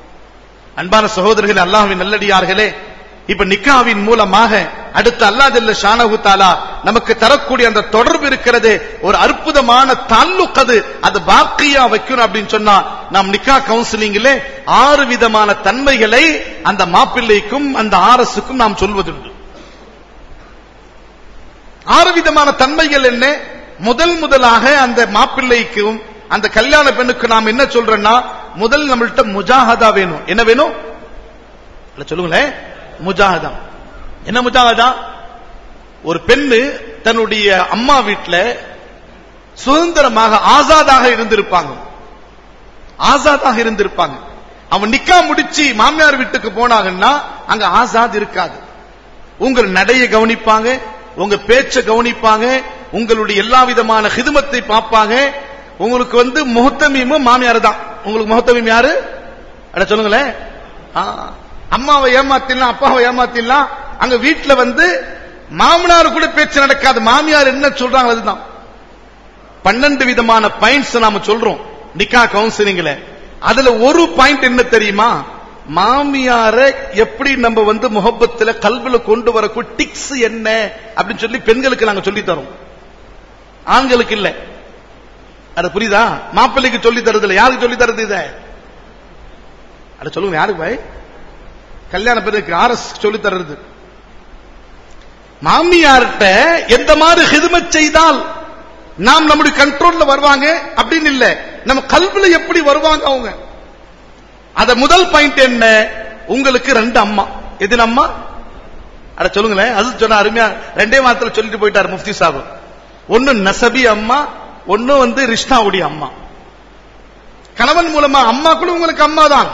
அன்பான சகோதரர்களே அல்லாஹ்வின் நல்லடியார்களே இப்ப நிக்காவின் மூலமாக அடுத்து அல்லா ஜல்ல ஷானஹு தாலா நமக்கு தரக்கூடிய அந்த தொடர்பு இருக்கிறது ஒரு அற்புதமான தாலுக் அது அது பாக்கியா வைக்கணும் அப்படின்னு சொன்னா நாம் நிக்கா கவுன்சிலிங்ல ஆறு விதமான தன்மைகளை அந்த மாப்பிள்ளைக்கும் அந்த ஆரசுக்கும் நாம் சொல்வதுண்டு ஆறு விதமான தன்மைகள் என்ன முதல் முதலாக அந்த மாப்பிள்ளைக்கும் அந்த கல்யாண பெண்ணுக்கு நாம் என்ன சொல்றோம்னா முதல் நம்மள்ட்ட முஜாஹதா வேணும் என்ன வேணும் சொல்லுங்களேன் முஜாஹதா என்ன முஜாஹதா ஒரு பெண்ணு தன்னுடைய அம்மா வீட்டில் சுதந்திரமாக ஆசாதாக இருந்திருப்பாங்க ஆசாதாக இருந்திருப்பாங்க அவன் நிக்கா முடிச்சு மாமியார் வீட்டுக்கு போனாங்கன்னா அங்க ஆசாத் இருக்காது உங்கள் நடையை கவனிப்பாங்க உங்க பேச்ச கவனிப்பாங்க உங்களுடைய எல்லா விதமான ஹிதுமத்தை பார்ப்பாங்க உங்களுக்கு வந்து முகத்தமீமும் மாமியார் தான் உங்களுக்கு முகத்தமீம் யாரு அட சொல்லுங்களேன் அம்மாவை ஏமாத்திடலாம் அப்பாவை ஏமாத்திடலாம் அங்க வீட்டுல வந்து மாமனார் கூட பேச்சு நடக்காது மாமியார் என்ன சொல்றாங்க அதுதான் பன்னெண்டு விதமான பாயிண்ட்ஸ் நாம சொல்றோம் நிக்கா கவுன்சிலிங்ல அதுல ஒரு பாயிண்ட் என்ன தெரியுமா மாமியார எப்படி நம்ம வந்து முகப்பத்துல கல்வில கொண்டு வரக்கூடிய டிக்ஸ் என்ன அப்படின்னு சொல்லி பெண்களுக்கு நாங்க சொல்லி தரோம் ஆண்களுக்கு இல்ல அது புரியுதா மாப்பிள்ளைக்கு சொல்லி தரது இல்ல யாருக்கு சொல்லி தரது இத அட சொல்லுங்க யாருக்கு பாய் கல்யாண பிறகு ஆர்எஸ் சொல்லி தர்றது மாமியார்கிட்ட எந்த மாதிரி ஹிதுமத் செய்தால் நாம் நம்முடைய கண்ட்ரோல்ல வருவாங்க அப்படின்னு இல்ல நம்ம கல்வில எப்படி வருவாங்க அவங்க அத முதல் பாயிண்ட் என்ன உங்களுக்கு ரெண்டு அம்மா எதில் அம்மா அட சொல்லுங்களேன் அது சொன்ன அருமையா ரெண்டே வாரத்துல சொல்லிட்டு போயிட்டார் முஃப்தி சாபு ஒன்னு நசபி அம்மா ஒன்னு வந்து ரிஷ்னாவுடைய அம்மா கணவன் மூலமா அம்மா கூட உங்களுக்கு அம்மா தான்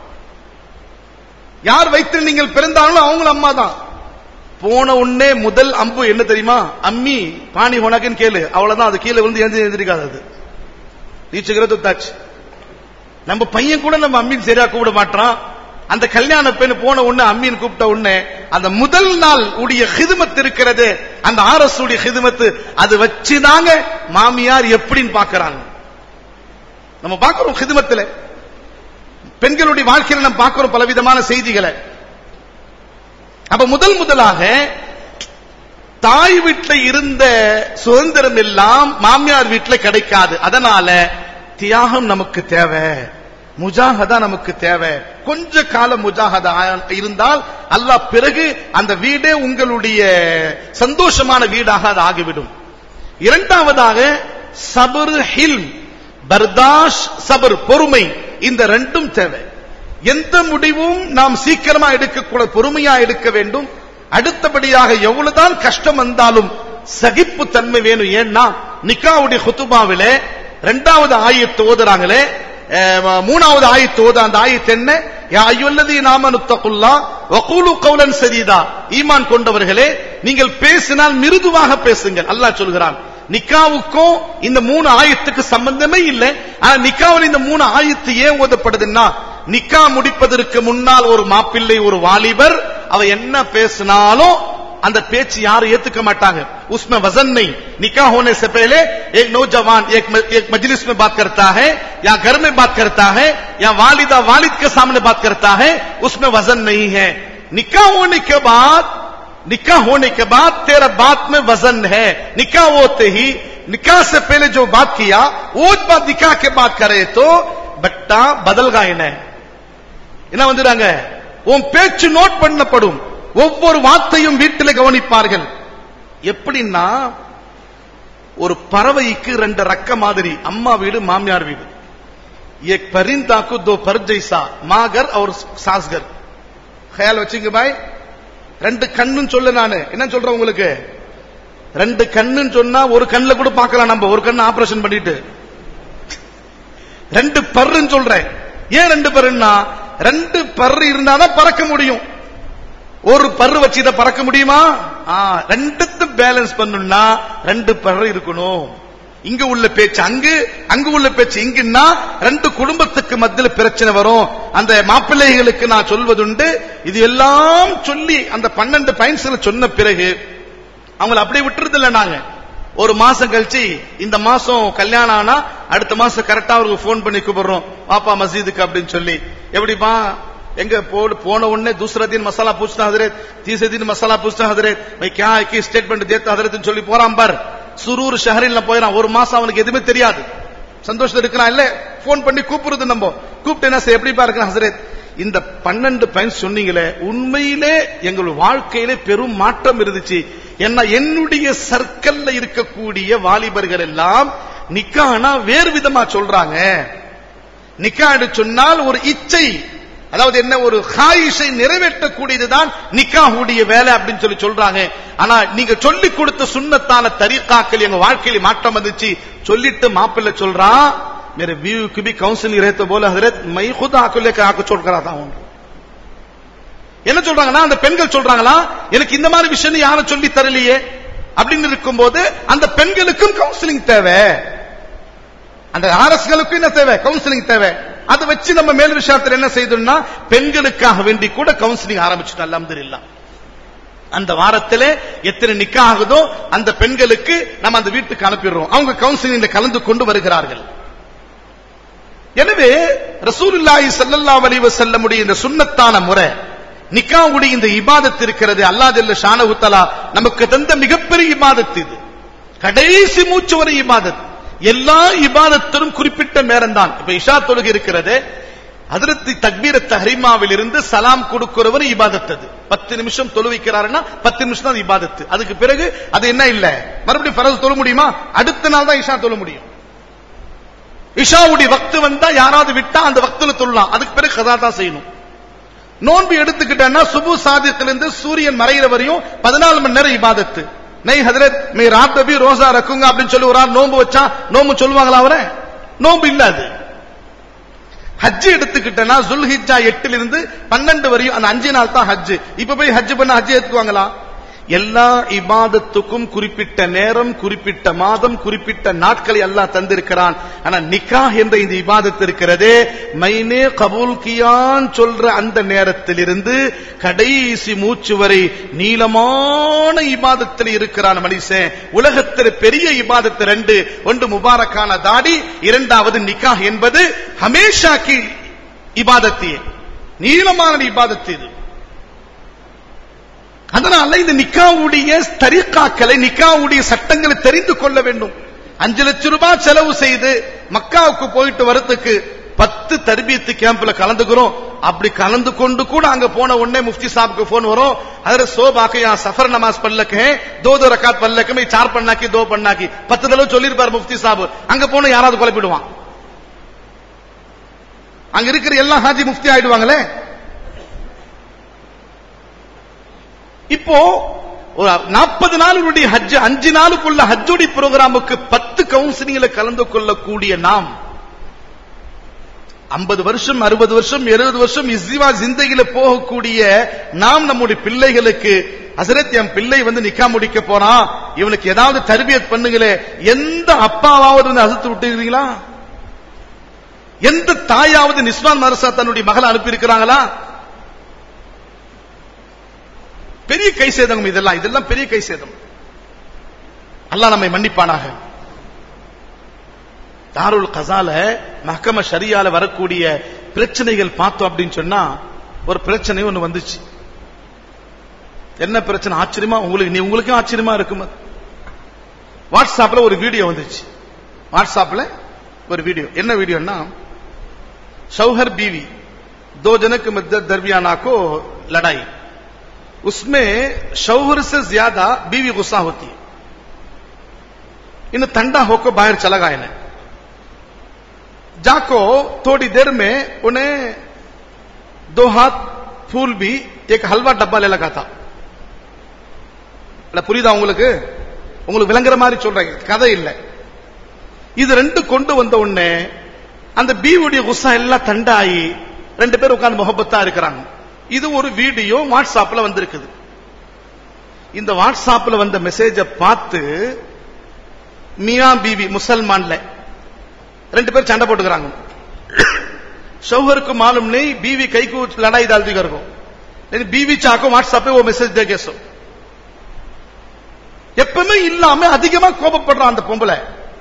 யார் வைத்து நீங்கள் பிறந்தாலும் அவங்களும் அம்மா தான் போன உடனே முதல் அம்பு என்ன தெரியுமா அம்மி பாணி உனக்குன்னு கேளு அவ்வளவுதான் அது கீழே வந்து எழுந்து எழுந்திருக்காது அது நீச்சுக்கிறது தாச்சு நம்ம பையன் கூட நம்ம அம்மின்னு சரியா கூப்பிட மாட்டான் அந்த கல்யாண பெண் போன உடனே அம்மின்னு கூப்பிட்ட உடனே அந்த முதல் நாள் உடைய ஹிதுமத் இருக்கிறது அந்த ஆர்எஸ் உடைய ஹிதுமத்து அது வச்சுதாங்க மாமியார் எப்படின்னு பாக்குறாங்க நம்ம பார்க்கிறோம் ஹிதுமத்துல பெண்களுடைய வாழ்க்கையில நம்ம பார்க்கிறோம் பலவிதமான செய்திகளை அப்ப முதல் முதலாக தாய் வீட்டுல இருந்த சுதந்திரம் எல்லாம் மாமியார் வீட்டுல கிடைக்காது அதனால தியாகம் நமக்கு தேவை முஜாஹதா நமக்கு தேவை கொஞ்ச காலம் முஜாஹதா இருந்தால் அல்லாஹ் பிறகு அந்த வீடே உங்களுடைய சந்தோஷமான வீடாக அது ஆகிவிடும் இரண்டாவதாக சபர் ஹில் பர்தாஷ் சபர் பொறுமை இந்த ரெண்டும் தேவை எந்த முடிவும் நாம் சீக்கிரமா எடுக்கக்கூடாது பொறுமையா எடுக்க வேண்டும் அடுத்தபடியாக எவ்வளவுதான் கஷ்டம் வந்தாலும் சகிப்பு தன்மை வேணும் ஏன்னா நிக்காவுடைய ஹுத்துபாவிலே இரண்டாவது ஆயத்து ஓதுறாங்களே அஹ், மூணாவது ஆயத்து ஓத அந்த ஆயத்து என்ன யா ஐயுல்லதி நாம நுத்தகுல்லா வகூலு கௌலன் சதீதா ஈமான் கொண்டவர்களே நீங்கள் பேசினால் மிருதுவாக பேசுங்கள் அல்லாஹ் சொல்கிறான் நிக்காவுக்கும் இந்த மூணு ஆயத்துக்கு சம்பந்தமே இல்லை ஆனா நிக்காவில் இந்த மூணு ஆயத்து ஏன் ஓதப்படுதுன்னா நிக்கா முடிப்பதற்கு முன்னால் ஒரு மாப்பிள்ளை ஒரு வாலிபர் அவ என்ன பேசினாலும் அந்த பேச்சு யாரும் ஏத்துக்க மாட்டாங்க उसमें वजन नहीं निकाह होने से पहले एक नौजवान एक एक मजलिस में बात करता है या घर में बात करता है या वालिदा वालिद के सामने बात करता है उसमें वजन नहीं है निकाह होने के बाद निकाह होने के बाद तेरा बात में वजन है निकाह होते ही निकाह से पहले जो बात किया वो बात निकाह के बाद करे तो बट्टा बदल का इन्हें என்ன வந்துறாங்க உன் பேச்சு நோட் பண்ணப்படும் ஒவ்வொரு வார்த்தையும் வீட்டில் கவனிப்பார்கள் எப்படின்னா ஒரு பறவைக்கு ரெண்டு ரக்க மாதிரி அம்மா வீடு மாமியார் வீடு एक परिंदा को दो पर जैसा मागर और सासगर ख्याल வச்சுங்க பாய் ரெண்டு கண்ணுன்னு சொல்ல நானு என்ன சொல்றேன் உங்களுக்கு ரெண்டு கண்ணுன்னு சொன்னா ஒரு கண்ணுல கூட பார்க்கலாம் நம்ம ஒரு கண்ணு ஆபரேஷன் பண்ணிட்டு ரெண்டு பர்ருன்னு சொல்றேன் ஏன் ரெண்டு பருன்னா ரெண்டு பர்ரு இருந்தாதான் பறக்க முடியும் ஒரு பர்ரு வச்சு இதை பறக்க முடியுமா ஆ, ரெண்டுத்து பேலன்ஸ் பண்ணணும்னா ரெண்டு பர்ரு இருக்கணும் இங்க உள்ள பேச்சு அங்கு அங்கு உள்ள பேச்சு இங்குன்னா ரெண்டு குடும்பத்துக்கு மத்தியில் பிரச்சனை வரும் அந்த மாப்பிள்ளைகளுக்கு நான் சொல்வதுண்டு இது எல்லாம் சொல்லி அந்த பன்னெண்டு பாயிண்ட்ஸ்ல சொன்ன பிறகு அவங்கள அப்படியே விட்டுறது இல்ல நாங்க ஒரு மாசம் கழிச்சு இந்த மாசம் கல்யாணம் ஆனா அடுத்த மாசம் கரெக்டா அவருக்கு ஃபோன் பண்ணி கூப்பிடுறோம் பாப்பா மஸ்ஜிதுக்கு அப்படின்னு சொல்லி எப்படிப்பா எங்க போடு போன உடனே दूसरा दिन मसाला पूछना हजरत तीसरे दिन मसाला पूछना हजरत मैं क्या है कि स्टेटमेंट देता हजरत சொல்லி போறான் பார் சுரூர் ஷஹரில் போயிடான் ஒரு மாசம் அவனுக்கு எதுவுமே தெரியாது சந்தோஷத்துல இருக்கிறான் இல்ல போன் பண்ணி கூப்பிடுறது நம்ம கூப்பிட்டு என்ன செய்ய எப்படி பாருங்க ஹசரத் இந்த பன்னெண்டு பாயிண்ட்ஸ் சொன்னீங்களே உண்மையிலே எங்கள் வாழ்க்கையிலே பெரும் மாற்றம் இருந்துச்சு ஏன்னா என்னுடைய சர்க்கிள்ல இருக்கக்கூடிய வாலிபர்கள் எல்லாம் நிக்கானா வேறு விதமா சொல்றாங்க நிக்காடு சொன்னால் ஒரு இச்சை அதாவது என்ன ஒரு ஹாயிஷை நிறைவேற்றக்கூடியதுதான் நிக்காஹுடைய வேலை அப்படின்னு சொல்லி சொல்றாங்க ஆனா நீங்க சொல்லி கொடுத்த சுண்ணத்தான தரீக்காக்கள் எங்க வாழ்க்கையில மாற்றம் வந்துச்சு சொல்லிட்டு மாப்பிள்ளை சொல்றான் मेरे व्यू की भी काउंसलिंग रहे तो बोला हजरत मैं खुद आको लेकर आको छोड़ कर आता हूं என்ன சொல்றாங்கன்னா அந்த பெண்கள் சொல்றாங்களா எனக்கு இந்த மாதிரி விஷயம் யாரும் சொல்லி தரலையே அப்படின்னு இருக்கும்போது அந்த பெண்களுக்கும் கவுன்சிலிங் தேவை அந்த ஆர்எஸ்களுக்கும் என்ன தேவை கவுன்சிலிங் தேவை அதை வச்சு நம்ம மேல் விஷயத்தில் என்ன செய்தோம்னா பெண்களுக்காக வேண்டி கூட கவுன்சிலிங் ஆரம்பிச்சுட்டோம் அல்ஹம்துலில்லாஹ் அந்த வாரத்திலே எத்தனை நிக்கா ஆகுதோ அந்த பெண்களுக்கு நம்ம அந்த வீட்டுக்கு அனுப்பிடுறோம் அவங்க கவுன்சிலிங்ல கலந்து கொண்டு வருகிறார்கள் எனவே ரசூலுல்லாஹி ஸல்லல்லாஹு அலைஹி வஸல்லமுடைய இந்த சுன்னத்தான முறை நிக்காவுடைய இந்த இபாதத் இருக்கிறது அல்லாஹ் ஜல்ல ஷானஹு தஆலா நமக்கு தந்த மிகப்பெரிய இபாதத் இது கடைசி மூச்சு வரை இபாதத் எல்லா இபாதத்திலும் குறிப்பிட்ட நேரம் தான் இப்ப இஷா தொழுகை இருக்கிறது அதிருத்தி தக்பீர தஹரிமாவில் இருந்து சலாம் கொடுக்கிறவர் இபாதத் அது பத்து நிமிஷம் தொழு வைக்கிறாருன்னா பத்து நிமிஷம் தான் அது இபாதத்து அதுக்கு பிறகு அது என்ன இல்ல மறுபடியும் ஃபரஸ் தொழ முடியுமா அடுத்த நாள் தான் இஷா தொழ முடியும் இஷாவுடைய வக்து வந்தா யாராவது விட்டா அந்த வக்துல தொழலாம் அதுக்கு பிறகு கதா தான் செய்யணும் நோன்பு எடுத்துக்கிட்டேன்னா சுபு சாதித்திலிருந்து சூரியன் மறைகிற வரையும் பதினாலு மணி நேரம் இபாதத்து நெய் ஹதரத் மே ராத் பி ரோசா ரக்குங்க அப்படின்னு சொல்லி ஒரு ஆள் நோன்பு வச்சா நோன்பு சொல்லுவாங்களா அவரை நோன்பு இல்ல அது ஹஜ் எடுத்துக்கிட்டேன்னா ஜுல்ஹிஜா எட்டுல இருந்து பன்னெண்டு வரையும் அந்த அஞ்சு நாள் தான் ஹஜ் இப்ப போய் ஹஜ் பண்ண ஹஜ் ஏத்துக்குவாங்களா எல்லா இபாதத்துக்கும் குறிப்பிட்ட நேரம் குறிப்பிட்ட மாதம் குறிப்பிட்ட நாட்களை அல்லாஹ் தந்திருக்கிறான் ஆனா நிக்கா என்ற இந்த இபாதத் இருக்கிறதே மைனே கபூல் கியான் சொல்ற அந்த நேரத்திலிருந்து கடைசி மூச்சு வரை நீளமான இபாதத்தில் இருக்கிறான் மனுஷன் உலகத்தில் பெரிய இபாதத்து ரெண்டு ஒன்று முபாரக்கான தாடி இரண்டாவது நிக்கா என்பது ஹமேஷாக்கு இபாதத்தியே நீளமான இபாதத்து இது அதனால இந்த நிக்காவுடைய தரிக்காக்களை நிக்காவுடைய சட்டங்களை தெரிந்து கொள்ள வேண்டும் அஞ்சு லட்சம் ரூபாய் செலவு செய்து மக்காவுக்கு போயிட்டு வரதுக்கு பத்து தர்பியத்து கேம்ப்ல கலந்துக்கிறோம் அப்படி கலந்து கொண்டு கூட அங்க போன உடனே முஃப்தி சாப்க்கு போன் வரும் அதுல சோபாக்கு யா சஃபர் நமாஸ் பல்லக்கு தோ தோ ரக்காத் பல்லக்கு மே சார் பண்ணாக்கி தோ பண்ணாக்கி பத்து தடவை சொல்லிருப்பாரு முஃப்தி சாப் அங்க போன யாராவது குழப்பிடுவான் அங்க இருக்கிற எல்லா ஹாஜி முஃப்தி ஆயிடுவாங்களே இப்போ ஒரு நாற்பது நாளுடைய ஹஜ் அஞ்சு நாளுக்குள்ள ஹஜ்ஜுடி ப்ரோக்ராமுக்கு பத்து கவுன்சிலிங்ல கலந்து கொள்ளக்கூடிய நாம் ஐம்பது வருஷம் அறுபது வருஷம் எழுபது வருஷம் இஸ்வா ஜிந்தகில போகக்கூடிய நாம் நம்முடைய பிள்ளைகளுக்கு ஹசரத் என் பிள்ளை வந்து நிக்கா முடிக்க போறான் இவனுக்கு ஏதாவது தர்பியத் பண்ணுங்களே எந்த அப்பாவாவது வந்து அசத்து விட்டுக்கிறீங்களா எந்த தாயாவது நிஸ்வான் மரசா தன்னுடைய மகளை அனுப்பி இருக்கிறாங்களா பெரிய கை சேதம் இதெல்லாம் இதெல்லாம் பெரிய கை சேதம் அல்லாஹ் நம்மை மன்னிப்பானாக தாருல் கசால மஹ்கம ஷரியால வரக்கூடிய பிரச்சனைகள் பார்த்தோம் அப்படின்னு சொன்னா ஒரு பிரச்சனை ஒண்ணு வந்துச்சு என்ன பிரச்சனை ஆச்சரியமா உங்களுக்கு நீ உங்களுக்கும் ஆச்சரியமா இருக்கும் அது. வாட்ஸ்அப்ல ஒரு வீடியோ வந்துச்சு வாட்ஸ்அப்ல ஒரு வீடியோ என்ன வீடியோன்னா शौहर बीवी दो जन के मध्य दरमियाना को लड़ाई उसमें शौहर से ज्यादा बीवी गुस्सा होती है इन ठंडा होकर बाहर चला गया इन्हें जाको थोड़ी देर में उन्हें दो हाथ फूल भी एक हलवा डब्बा ले लगा था இல்ல, புரியுதா உங்களுக்கு உங்களுக்கு விளங்குற மாதிரி சொல்றேன் கதை இல்ல இது ரெண்டு கொண்டு வந்த உடனே அந்த பீவுடைய குஸ்ஸா எல்லாம் தண்டாயி ரெண்டு பேரும் உட்கார்ந்து முகப்பத்தா இருக்கிறாங்க இது ஒரு வீடியோ வாட்ஸ்அப்ல வந்திருக்குது இந்த வாட்ஸ்அப்ல வந்த மெசேஜ பார்த்து மியா பீவி முசல்மான்ல ரெண்டு பேர் சண்டை போட்டுக்கிறாங்க शौहर को मालूम नहीं बीवी कई को लड़ाई डाल दी घर को लेकिन बीवी चाको व्हाट्सएप पे वो मैसेज दे के सो எப்பவுமே இல்லாம அதிகமா கோபப்படுறான் அந்த பொம்பளை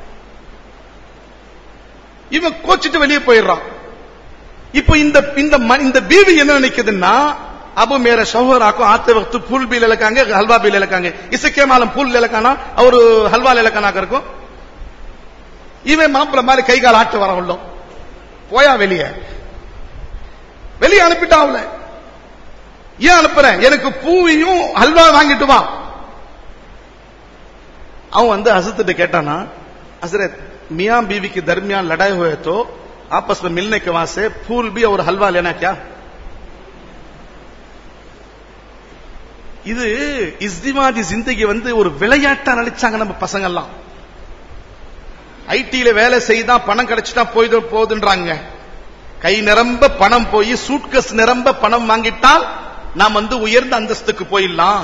இவன் கோச்சிட்டு வெளியே போயிடுறான் இப்போ இந்த இந்த ம- இந்த பீவி என்ன நினைக்குதுன்னா अब मेरा शौहर आपको आते वक्त फूल भी ले लकांगे हलवा भी ले लकांगे इससे क्या मालूम फूल ले लकाना और हलवा ले लकाना कर को இவன் மாப்பிள்ள மாதிரி கை கால் ஆட்டு வர உள்ளோம் போயா வெளியே வெளியே அனுப்பிட்டா அவள ஏன் அனுப்புறேன் எனக்கு பூவையும் ஹல்வா வாங்கிட்டு வா அவன் வந்து हजरत கேட்டானா हजरत मियां बीवी के दरमियान लड़ाई हुए तो आपस में मिलने के वास्ते फूल भी और हलवा लेना क्या இது இஸ்திவாதி சிந்தகி வந்து ஒரு விளையாட்டா நினைச்சாங்க நம்ம பசங்க எல்லாம் ஐடியில வேலை செய்தா பணம் கிடைச்சிட்டா போய் போகுதுன்றாங்க கை நிரம்ப பணம் போய் சூட்கஸ் நிரம்ப பணம் வாங்கிட்டால் நாம் வந்து உயர்ந்த அந்தஸ்துக்கு போயிடலாம்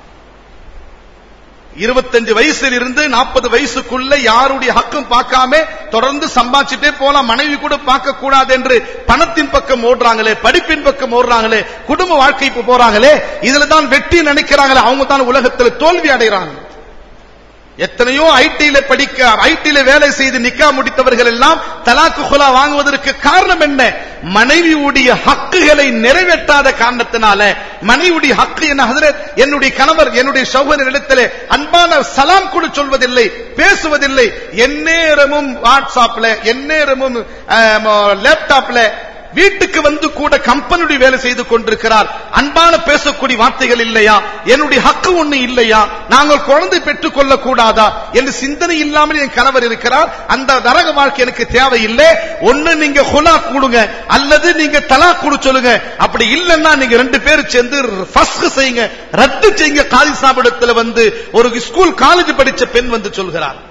இருபத்தஞ்சு வயசுல இருந்து நாற்பது வயசுக்குள்ள யாருடைய ஹக்கும் பார்க்காம தொடர்ந்து சம்பாதிச்சுட்டே போலாம் மனைவி கூட பார்க்க கூடாது என்று பணத்தின் பக்கம் ஓடுறாங்களே படிப்பின் பக்கம் ஓடுறாங்களே குடும்ப வாழ்க்கைக்கு போறாங்களே இதுல தான் வெற்றி நினைக்கிறாங்களே அவங்க தான் உலகத்தில் தோல்வி அடைகிறாங்க எத்தனையோ ஐடியில படிக்க ஐடியில வேலை செய்து நிக்கா முடித்தவர்கள் எல்லாம் தலாக்கு குலா வாங்குவதற்கு காரணம் என்ன மனைவியுடைய ஹக்குகளை நிறைவேற்றாத காரணத்தினால மனைவியுடைய ஹக்கு என்ன ஹதரத் என்னுடைய கணவர் என்னுடைய சகோதரிடத்திலே அன்பான சலாம் கூட சொல்வதில்லை பேசுவதில்லை எந்நேரமும் வாட்ஸ்அப்ல எந்நேரமும் லேப்டாப்ல வீட்டுக்கு வந்து கூட கம்பெனியுடைய வேலை செய்து கொண்டிருக்கிறார் அன்பான பேசக்கூடிய வார்த்தைகள் இல்லையா என்னுடைய ஹக்கு ஒண்ணு இல்லையா நாங்கள் குழந்தை பெற்றுக் கொள்ள கூடாதா என்று சிந்தனை இல்லாமல் என் கணவர் இருக்கிறார் அந்த நரக வாழ்க்கை எனக்கு தேவையில்லை ஒண்ணு நீங்க ஹுலா கூடுங்க அல்லது நீங்க தலா கூடு சொல்லுங்க அப்படி இல்லைன்னா நீங்க ரெண்டு பேரும் சேர்ந்து ஃபஸ்க் செய்யுங்க ரத்து செய்யுங்க காலி சாப்பிடத்துல வந்து ஒரு ஸ்கூல் காலேஜ் படிச்ச பெண் வந்து சொல்கிறார்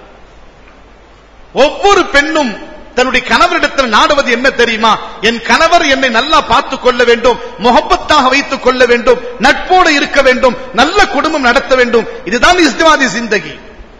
ஒவ்வொரு பெண்ணும் தன்னுடைய கணவரிடத்தில் நாடுவது என்ன தெரியுமா என் கணவர் என்னை நல்லா பார்த்துக் கொள்ள வேண்டும் முகப்பத்தாக வைத்துக் கொள்ள வேண்டும் நட்போடு இருக்க வேண்டும் நல்ல குடும்பம் நடத்த வேண்டும் இதுதான் இஸ்திவாதி சிந்தகி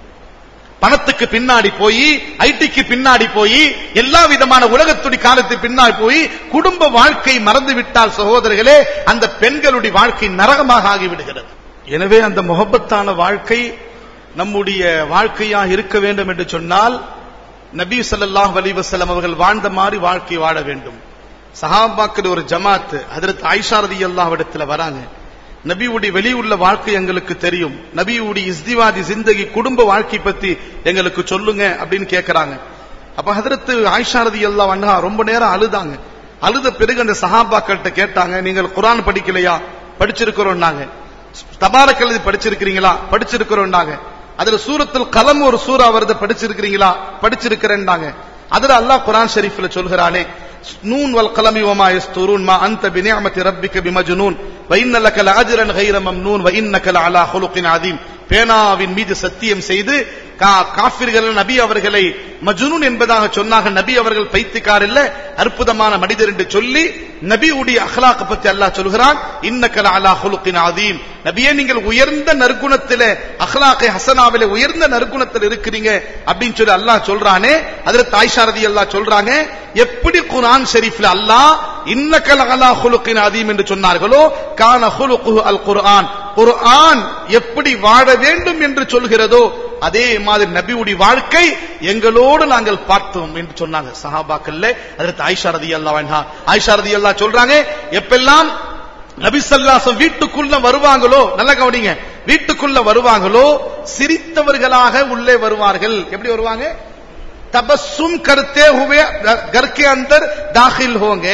பணத்துக்கு பின்னாடி போய் ஐடிக்கு பின்னாடி போய் எல்லா விதமான உலகத்துடி காலத்துக்கு பின்னாடி போய் குடும்ப வாழ்க்கை மறந்து விட்டால் சகோதரர்களே அந்த பெண்களுடைய வாழ்க்கை நரகமாக ஆகிவிடுகிறது எனவே அந்த முகப்பத்தான வாழ்க்கை நம்முடைய வாழ்க்கையா இருக்க வேண்டும் என்று சொன்னால் நபி ஸல்லல்லாஹு அலைஹி வஸல்லம் அவர்கள் வாழ்ந்த மாதிரி வாழ்க்கை வாழ வேண்டும் சஹாபாக்கள் ஒரு ஜமாத் ஹஜரத் ஆயிஷா ரலியல்லாஹு இடத்துல வராங்க நபியுடைய வெளியுள்ள வாழ்க்கை எங்களுக்கு தெரியும் நபியுடைய இஸ்திவாதி சிந்தகி குடும்ப வாழ்க்கை பத்தி எங்களுக்கு சொல்லுங்க அப்படின்னு கேக்குறாங்க அப்ப ஹதரத்து ஆயிஷா ரலியல்லாஹு அன்ஹா ரொம்ப நேரம் அழுதாங்க அழுத பிறகு அந்த சஹாபாக்கள்கிட்ட கேட்டாங்க நீங்கள் குர்ஆன் படிக்கலையா படிச்சிருக்கிறோம்னாங்க தபாரக் எழுதி படிச்சிருக்கிறீங்களா படிச்சிருக்கிறோம்னாங்க அதுல சூரத்தில் கலம் ஒரு சூறா வருது படிச்சிருக்கிறீங்களா படிச்சிருக்கிறேன்னாங்க அதுல அல்லாஹ் குர்ஆன் ஷரீஃப்ல சொல்கிறானே நூன் வல் கலமி வமா யஸ்துரூன் மா அன்த பினிஅமதி ரப்பிக பிமஜ்னூன் வ இன்ன லக லஅஜ்ரன் கைர மம்னூன் வ இன்னக லஅலா ஹுலுகின் அதீம் பேனாவின் மீது சத்தியம் செய்து கா- காஃபிர்கள் நபி அவர்களை மஜ்னூன் என்பதாக சொன்னாங்க நபி அவர்கள் பைத்தியக்கார் இல்ல அற்புதமான மனிதர் என்று சொல்லி நபியுடைய அஹ்லாக் பத்தி அல்லாஹ் சொல்கிறான் இன்னக லஅலா ஹுலுகின் அதீம் நபியே நீங்கள் உயர்ந்த நற்குணத்திலே அஹ்லாக்கை ஹசனாவிலே உயர்ந்த நற்குணத்தில் இருக்கிறீங்க அப்படின்னு சொல்லி அல்லாஹ் சொல்றானே அதுல தாய்ஷா ரதி அல்லாஹ் சொல்றாங்க எப்படி குர்ஆன் ஷரீஃப்ல அல்லாஹ் இன்னக லஅலா ஹுலுகின் அதீம் என்று சொன்னார்களோ கான ஹுலுகுஹு அல் குர்ஆன் குர்ஆன் எப்படி வாழ வேண்டும் என்று சொல்கிறதோ அதே மாதிரி நபியுடைய வாழ்க்கை எங்களோடு நாங்கள் பார்த்தோம் என்று சொன்னாங்க சஹாபாக்கள்ல அதற்கு ஆயிஷா ரதி அல்லா ஆயிஷா ரதி அல்லா சொல்றாங்க எப்பெல்லாம் நபி ஸல்லல்லாஹு வீட்டுக்குள்ள வருவாங்களோ நல்ல கவனிங்க வீட்டுக்குள்ள வருவாங்களோ சிரித்தவர்களாக உள்ளே வருவார்கள் எப்படி வருவாங்க தபஸ்ஸும் करते हुए घर के अंदर दाखिल होंगे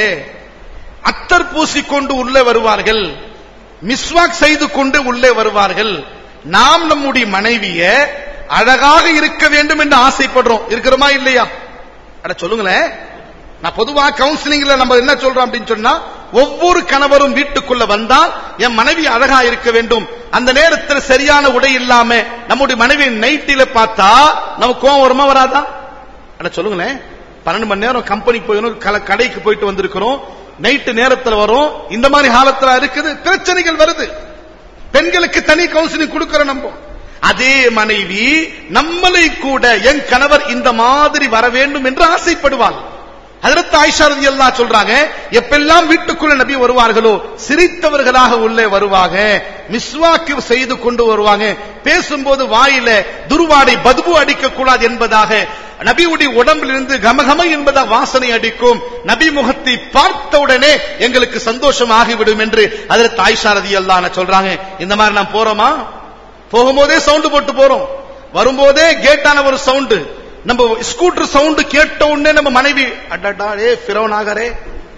அத்தர் பூசிக்கொண்டு உள்ளே வருவார்கள் மிஸ்வாக் செய்து கொண்டு உள்ளே வருவார்கள் நாம் நம்முடைய மனைவிய அழகாக இருக்க வேண்டும் என்று ஆசைப்படுறோம் இருக்கிறோமா இல்லையா அட சொல்லுங்களேன் நான் பொதுவா கவுன்சிலிங்ல நம்ம என்ன சொல்றோம் அப்படின்னு சொன்னா ஒவ்வொரு கணவரும் வீட்டுக்குள்ள வந்தால் என் மனைவி அழகா இருக்க வேண்டும் அந்த நேரத்தில் சரியான உடை இல்லாம நம்முடைய மனைவி நைட்டில பார்த்தா நமக்கு கோவம் வருமா வராதா அட சொல்லுங்களேன் பன்னெண்டு மணி நேரம் கம்பெனிக்கு போயிடும் கல- கடைக்கு போயிட்டு வந்திருக்கிறோம் நைட்டு நேரத்துல வரும் இந்த மாதிரி காலத்துல இருக்குது பிரச்சனைகள் வருது பெண்களுக்கு தனி கவுன்சிலிங் கொடுக்கிறோம் நம்ம அதே மனைவி நம்மளை கூட என் கணவர் இந்த மாதிரி வர வேண்டும் என்று ஆசைப்படுவாள் அதற்கு ஆயிஷா ரலியல்லாஹு சொல்றாங்க எப்பெல்லாம் வீட்டுக்குள்ள நபி வருவார்களோ சிரித்தவர்களாக உள்ளே வருவாங்க மிஸ்வாக்கு செய்து கொண்டு வருவாங்க பேசும்போது வாயில துருவாடை பதுபு அடிக்க கூடாது என்பதாக நபியுடைய உடம்பிலிருந்து கமகம என்பதாக வாசனை அடிக்கும் நபி முகத்தை பார்த்த உடனே எங்களுக்கு சந்தோஷம் ஆகிவிடும் என்று அதற்கு ஆயிஷா ரலியல்லாஹு சொல்றாங்க இந்த மாதிரி நான் போறோமா போகும்போதே சவுண்ட் போட்டு போறோம் வரும்போதே கேட்டான ஒரு சவுண்ட் நம்ம ஸ்கூட்டர் சவுண்ட் கேட்ட உடனே நம்ம மனைவி அடடா ஏ ஃபிரௌன் ஆகரே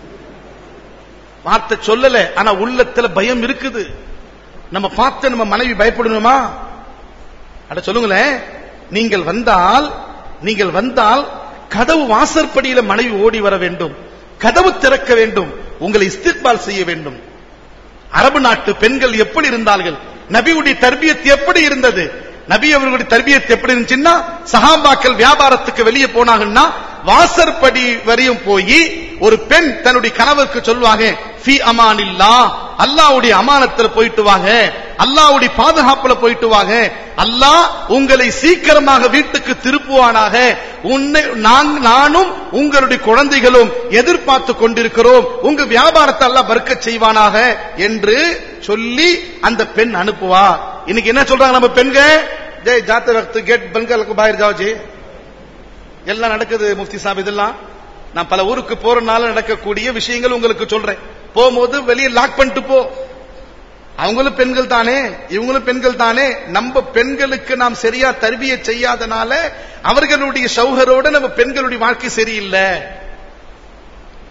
வார்த்தை சொல்லல ஆனா உள்ளத்துல பயம் இருக்குது நம்ம பார்த்து நம்ம மனைவி பயப்படணுமா அட சொல்லுங்களேன் நீங்கள் வந்தால் நீங்கள் வந்தால் கதவு வாசற்படியில மனைவி ஓடி வர வேண்டும் கதவு திறக்க வேண்டும் உங்களை இஸ்திக்பால் செய்ய வேண்டும் அரபு நாட்டு பெண்கள் எப்படி இருந்தார்கள் நபியுடைய தர்பியத் எப்படி இருந்தது நபி அவர்களுடைய தர்பியத் எப்படி இருந்துச்சுன்னா சஹாபாக்கள் வியாபாரத்துக்கு வெளியே போனாங்கன்னா வாசற்படி வரையும் போய் ஒரு பெண் தன்னுடைய கணவருக்கு சொல்லுவாங்க ஃபி அமானில்லா அல்லாஹ்வுடைய அமானத்துல போயிட்டு வாங்க அல்லாஹ்வுடைய பாதுகாப்புல போயிட்டு வாங்க அல்லாஹ் உங்களை சீக்கிரமாக வீட்டுக்கு திருப்புவானாக உன்னை நான் நானும் உங்களுடைய குழந்தைகளும் எதிர்பார்த்து கொண்டிருக்கிறோம் உங்க வியாபாரத்தை எல்லாம் வர்க்க செய்வானாக என்று சொல்லி அந்த பெண் அனுப்புவா இன்னைக்கு என்ன சொல்றாங்க நம்ம பெண்க ஜெய் ஜாத்த வக்து கேட் பெண்களுக்கு பாயிர் ஜாவ் ஜி எல்லாம் நடக்குது முஃப்தி சாப் இதெல்லாம் நான் பல ஊருக்கு போறனால நடக்கக்கூடிய விஷயங்கள் உங்களுக்கு சொல்றேன் போகும்போது வெளியே லாக் பண்ணிட்டு போ அவங்களும் பெண்கள் தானே இவங்களும் பெண்கள் தானே நம்ம பெண்களுக்கு நாம் சரியா தருவிய செய்யாதனால அவர்களுடைய சௌகரோட நம்ம பெண்களுடைய வாழ்க்கை சரியில்லை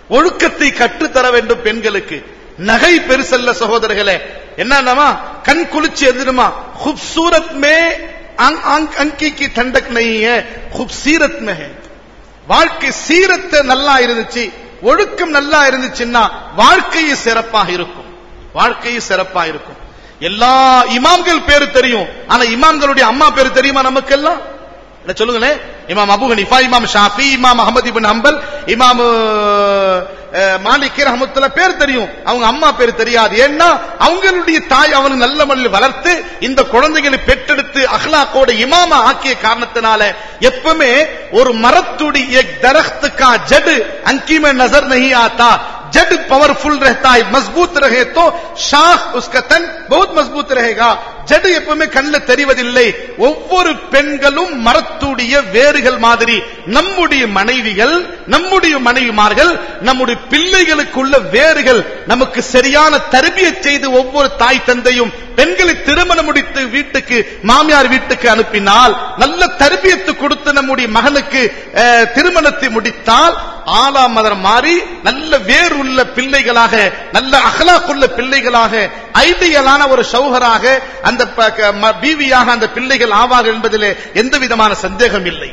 ஒழுக்கத்தை கற்றுத்தர வேண்டும் பெண்களுக்கு நகை பெருசல்ல சகோதரர்களே என்னமா கண் குளிச்சு எதிருமா खूबसूरत में अंक अंक अंकी की ठंडक नहीं है खूबसूरत में है வாழ்க்கை சீரத்தை நல்லா இருந்துச்சு ஒழுக்கம் நல்லா இருந்துச்சுன்னா வாழ்க்கையும் சிறப்பாக இருக்கும் வாழ்க்கையும் சிறப்பா இருக்கும் எல்லா இமாம்கள் பேரு தெரியும் ஆனா இமாம்களுடைய அம்மா பேரு தெரியுமா நமக்கெல்லாம் இல்ல சொல்லுங்களேன் இமாம் அபு ஹனிஃபா இமாம் ஷாஃபி இமாம் அஹமது இப்னு ஹம்பல் இமாம் அஹ், மாலிக் ரஹமத்துல்லா பேர் தெரியும் அவங்க அம்மா பேர் தெரியாது ஏன்னா அவங்களுடைய தாய் அவனுக்கு நல்ல முறையில் வளர்த்து இந்த குழந்தைகளை பெற்றெடுத்து அஹ்லாக்கோட இமாமா ஆக்கிய காரணத்தினால எப்பவுமே ஒரு மரத்துடைய दरख्त का जड़ अंकी में नजर नहीं आता जड़ पावरफुल रहता है मजबूत रहे तो शाख उसका तन बहुत मजबूत रहेगा ஜடு எப்பவுமே கண்ணில் தெரிவதில்லை ஒவ்வொரு பெண்களும் மரத்துடைய வேர்கள் மாதிரி நம்முடைய மனைவிகள் நம்முடைய மனைவிமார்கள் நம்முடைய பிள்ளைகளுக்குள்ள வேர்கள் நமக்கு சரியான தருபிய செய்து ஒவ்வொரு தாய் தந்தையும் பெண்களை திருமணம் முடித்து வீட்டுக்கு மாமியார் வீட்டுக்கு அனுப்பினால் நல்ல தருபியத்து கொடுத்து நம்முடைய மகனுக்கு அஹ், திருமணத்தை முடித்தால் ஆலாம் மதர் மாறி நல்ல வேர் உள்ள பிள்ளைகளாக நல்ல அகலாக்குள்ள பிள்ளைகளாக ஐடியலான ஒரு சௌகராக அந்த ப- க- ம- பீவியாக அந்த பிள்ளைகள் ஆவார்கள் என்பதிலே எந்த விதமான சந்தேகம் இல்லை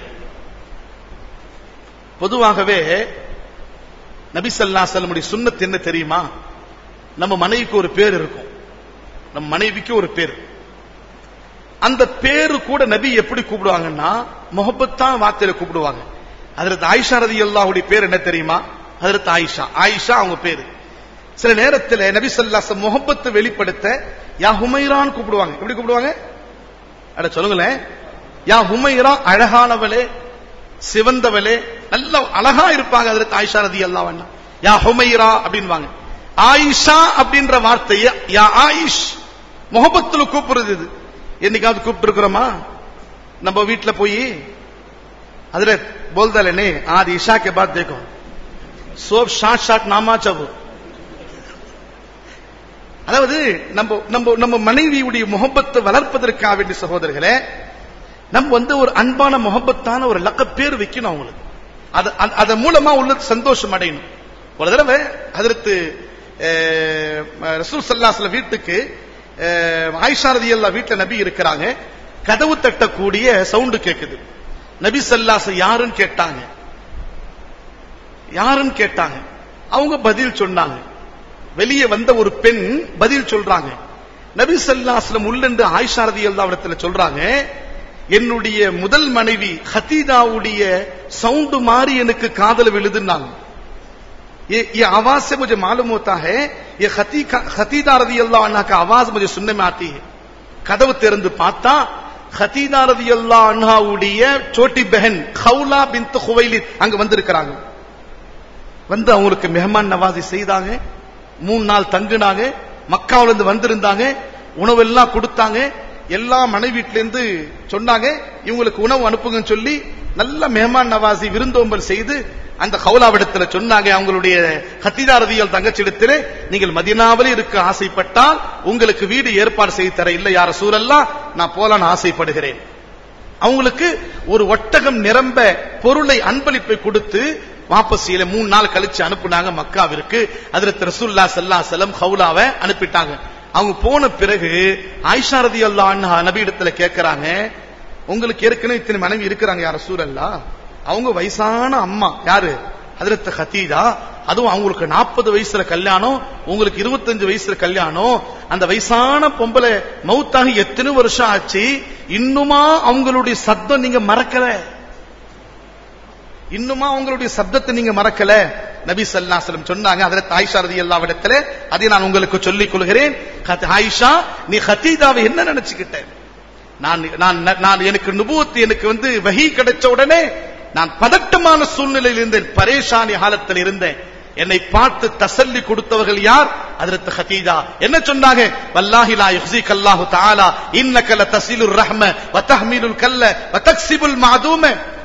பொதுவாகவே நபி ஸல்லல்லாஹு அலைஹி வஸல்லமுடைய சுன்னத் என்ன தெரியுமா நம்ம மனைவிக்கு ஒரு பேர் இருக்கும் நம்ம மனைவிக்கு ஒரு பேர் அந்த பேரு கூட நபி எப்படி கூப்பிடுவாங்கன்னா முகப்பத்தான் வார்த்தையில கூப்பிடுவாங்க அதற்கு ஆயிஷா ரதி அல்லாஹுடைய பேர் என்ன தெரியுமா அதற்கு ஆயிஷா ஆயிஷா அவங்க பேரு சில நேரத்தில் நபி ஸல்லல்லாஹு முகப்பத்தை வெளிப்படுத்த யா ஹுமைரான்னு கூப்பிடுவாங்க எப்படி கூப்பிடுவாங்க அட சொல்லுங்களேன் யா ஹுமைரா அழகானவளே சிவந்தவளே நல்ல அழகா இருப்பாங்க அதற்கு ஆயிஷா ரதி அல்லாஹ் யா ஹுமைரா அப்படின்வாங்க ஆயிஷா அப்படின்ற வார்த்தையை யா ஆயிஷ் முகபத்துல கூப்பிடுறது இது என்னைக்காவது கூப்பிட்டு இருக்கிறோமா நம்ம வீட்டுல போய் அதுல बोलता लेने आज ईशा के बाद देखो सोब शाट शाट नामा चबू அதாவது நம்ம நம்ம நம்ம மனைவியுடைய முகப்பத்தை வளர்ப்பதற்காக வேண்டிய சகோதரர்களே நம்ம வந்து ஒரு அன்பான முகப்பத்தான ஒரு லக்க பேர் வைக்கணும் அவங்களுக்கு அது அது- அதன் மூலமா உள்ள சந்தோஷம் அடையணும் ஒரு தடவை அதற்கு ரசூல் சல்லாஸ்ல வீட்டுக்கு அஹ், ஆயிஷா ரதியல்லா வீட்டுல நபி இருக்கிறாங்க கதவு தட்டக்கூடிய சவுண்டு கேக்குது நபி சல்லாஸ் யாருன்னு கேட்டாங்க யாருன்னு கேட்டாங்க அவங்க பதில் சொன்னாங்க வெளியே வந்த ஒரு பெண் பதில் சொல்றாங்க நபி ஸல்லல்லாஹு உள்ளென்று ஆயிஷா ரதியல்லாஹு இடத்துல சொல்றாங்க என்னுடைய முதல் மனைவி ஹதீதாவுடைய சவுண்ட் மாதிரி எனக்கு காதல விழுதுன்னாங்க ये ये आवाज से मुझे मालूम होता है ये खती खतीदा रदी अल्लाह अन्हा का आवाज मुझे सुनने में आती है கதவு திறந்து பார்த்தா ஹதீதா ரதி அல்லா அன்ஹாவுடைய சோட்டி பெஹன் ஹவுலா பின்த் ஹுவைலித் அங்க வந்திருக்கிறாங்க வந்து அவங்களுக்கு மெஹமான் நவாசி செய்தாங்க மூணு நாள் தங்குனாங்க மக்காவுல இருந்து வந்திருந்தாங்க உணவெல்லாம் கொடுத்தாங்க எல்லா மனைவி வீட்டுல இருந்து சொன்னாங்க இவங்களுக்கு உணவு அனுப்புங்கன்னு சொல்லி நல்ல மெஹமான் நவாசி விருந்தோம்பல் செய்து அந்த ஹவுலாவிடத்துல சொன்னாங்க அவங்களுடைய ஹத்திதாரதியல் தங்கச்சிடத்திலே நீங்கள் மதினாவிலே இருக்க ஆசைப்பட்டால் உங்களுக்கு வீடு ஏற்பாடு செய்து தர இல்லை யார சூழல்லாம் நான் போலான்னு ஆசைப்படுகிறேன் அவங்களுக்கு ஒரு ஒட்டகம் நிரம்ப பொருளை அன்பளிப்பை கொடுத்து வாபசியில மூணு நாள் கழிச்சு அனுப்புனாங்க மக்காவிற்கு அதுல ரசூல்லா சல்லா செல்லம் ஹவுலாவை அனுப்பிட்டாங்க அவங்க போன பிறகு ஆயிஷா ரதி அல்லா நபி இடத்துல கேட்கறாங்க உங்களுக்கு ஏற்கனவே இத்தனை மனைவி இருக்கிறாங்க யார சூழல்லா அவங்க வயசான அம்மா யாரு ஹதரத் ஹதீஜா அதுவும் அவங்களுக்கு நாற்பது வயசுல கல்யாணம் உங்களுக்கு இருபத்தஞ்சு வயசுல கல்யாணம் அந்த வயசான பொம்பளை மௌத்தாகி எத்தனை வருஷம் ஆச்சு இன்னுமா அவங்களுடைய சத்தம் நீங்க மறக்கல இன்னுமா அவங்களுடைய சப்தத்தை நீங்க மறக்கல நபி சல்லாஸ்லம் சொன்னாங்க அதில் ஆயிஷா ரதி எல்லா இடத்துல அதை நான் உங்களுக்கு சொல்லிக் கொள்கிறேன் கத்- ஆயிஷா நீ ஹதீஜாவை என்ன நினைச்சுக்கிட்ட நான் நான் நான் எனக்கு நுபுவத்து எனக்கு வந்து வஹி கிடைச்ச உடனே நான் பதட்டமான சூழ்நிலையில் இருந்தேன் பரேஷானி காலத்தில் இருந்தேன் என்னை பார்த்து தசல்லி கொடுத்தவர்கள் யார் அதற்கு ஹதீஜா என்ன சொன்னாங்க வல்லாஹி லா யுஹ்ஸிக அல்லாஹு தஆலா இன்னக லதஸிலுர் ரஹ்ம வ தஹ்மிலுல் கல்ல வ தக்ஸிபுல் மஅதூம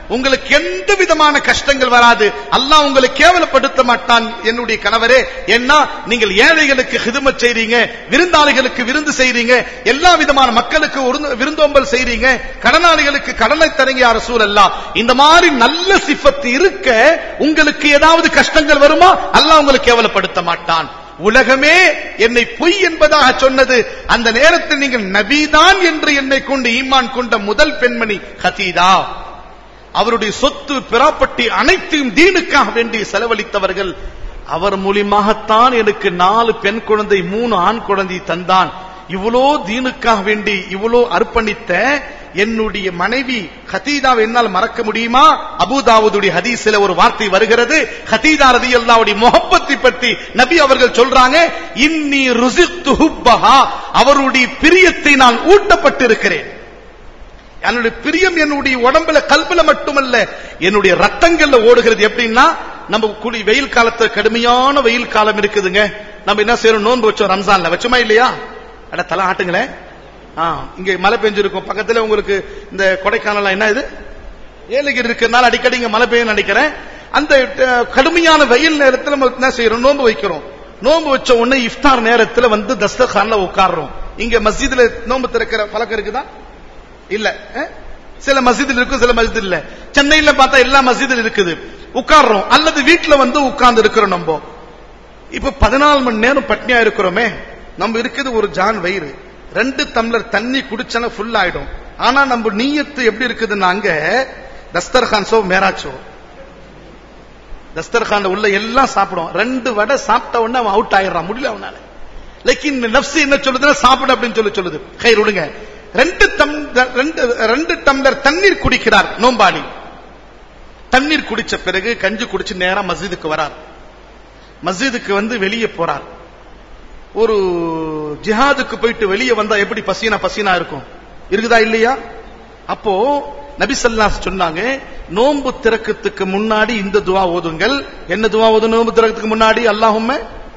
உங்களுக்கு எந்த விதமான கஷ்டங்கள் வராது அல்லாஹ் உங்களை கேவலப்படுத்த மாட்டான் என்னுடைய கணவரே ஏன்னா நீங்கள் ஏழைகளுக்கு ஹிதுமத் செய்றீங்க விருந்தாளிகளுக்கு விருந்து செய்றீங்க எல்லா விதமான மக்களுக்கு ஒரு- விருந்தோம்பல் செய்றீங்க கடனாளிகளுக்கு கடனை தரீங்க யார சூழல்லா இந்த மாதிரி நல்ல சிஃபத்து இருக்க உங்களுக்கு ஏதாவது கஷ்டங்கள் வருமா அல்லாஹ் உங்களை கேவலப்படுத்த மாட்டான் உலகமே என்னை பொய் என்பதாக சொன்னது அந்த நேரத்தில் நீங்கள் நபிதான் என்று என்னை கொண்டு ஈமான் கொண்ட முதல் பெண்மணி ஹதீதா அவருடைய சொத்து பிராப்பட்டி அனைத்தையும் தீனுக்காக வேண்டி செலவழித்தவர்கள் அவர் மூலியமாகத்தான் எனக்கு நாலு பெண் குழந்தை மூணு ஆண் குழந்தை தந்தான் இவ்வளோ தீனுக்காக வேண்டி இவ்வளோ அர்ப்பணித்த என்னுடைய மனைவி ஹதீதாவை என்னால் மறக்க முடியுமா அபுதாவுடைய ஹதீஸ்ல ஒரு வார்த்தை வருகிறது ஹதீதா ரதி அல்லாவுடைய முகப்பத்தை பற்றி நபி அவர்கள் சொல்றாங்க இன்னி ருசித்து ஹுப்பஹா அவருடைய பிரியத்தை நான் ஊட்டப்பட்டிருக்கிறேன் என்னுடைய பிரியம் என்னுடைய உடம்புல கல்புல மட்டுமல்ல என்னுடைய ரத்தங்கள்ல ஓடுகிறது எப்படின்னா நம்ம குளி வெயில் காலத்துல கடுமையான வெயில் காலம் இருக்குதுங்க நம்ம என்ன செய்யறோம் நோன்பு வச்சோம் ரம்ஜான்ல வச்சோமா இல்லையா அட தலை ஆட்டுங்களேன் ஆ, இங்க மழை பெஞ்சிருக்கும் பக்கத்துல உங்களுக்கு இந்த கொடைக்கானல் என்ன இது ஏலகிரி இருக்கிறதுனால அடிக்கடி இங்க மழை பெய்யும் நினைக்கிறேன் அந்த அஹ், கடுமையான வெயில் நேரத்துல நம்ம என்ன செய்யறோம் நோன்பு வைக்கிறோம் நோன்பு வச்ச உடனே இஃப்தார் நேரத்துல வந்து தஸ்தர்கான்ல உட்கார்றோம் இங்க மஸ்ஜித்ல நோன்பு திறக்கிற பழக்கம் இருக்குதா இல்ல அஹ்? சில மஸ்ஜிதில் இருக்கும் சில மஸ்ஜித் இல்ல சென்னையில பார்த்தா எல்லா மஸ்ஜிதில் இருக்குது உட்கார்றோம் அல்லது வீட்டுல வந்து உட்கார்ந்து இருக்கிறோம் நம்ம இப்ப பதினாலு மணி நேரம் பட்னியா இருக்கிறோமே நம்ம இருக்குது ஒரு ஜான் வயிறு ரெண்டு டம்ளர் தண்ணி குடிச்சனா ஃபுல் ஆயிடும் ஆனா நம்ம நீயத்து எப்படி இருக்குதுன்னா அங்க தஸ்தர்கான் சோ மேராச்சோ தஸ்தர்கான் உள்ள எல்லாம் சாப்பிடும் ரெண்டு வடை சாப்பிட்ட உடனே அவன் அவுட் ஆயிடுறான் முடியல அவனால லேக்கின் நப்சி என்ன சொல்லுதுன்னா சாப்பிடு அப்படின்னு சொல்லி சொல்லுது கை விடுங்க ரெண்டு டம் ரெண்டு ரெண்டு டம்ளர் தண்ணீர் குடிக்கிறார் நோம்பாளி தண்ணீர் குடிச்ச பிறகு கஞ்சி குடிச்சு நேரா மஸ்ஜிதுக்கு வரார் மஸ்ஜிதுக்கு வந்து வெளியே போறார் ஒரு ஜிஹாதுக்கு போயிட்டு வெளியே வந்தா எப்படி பசீனா பசீனா இருக்கும் இருக்குதா இல்லையா அப்போ நபி ஸல்லல்லாஹு சொன்னாங்க நோன்பு திறக்கத்துக்கு முன்னாடி இந்த துவா ஓதுங்கள் என்ன துவா ஓது நோன்பு திறக்கத்துக்கு முன்னாடி அல்லாஹும்ம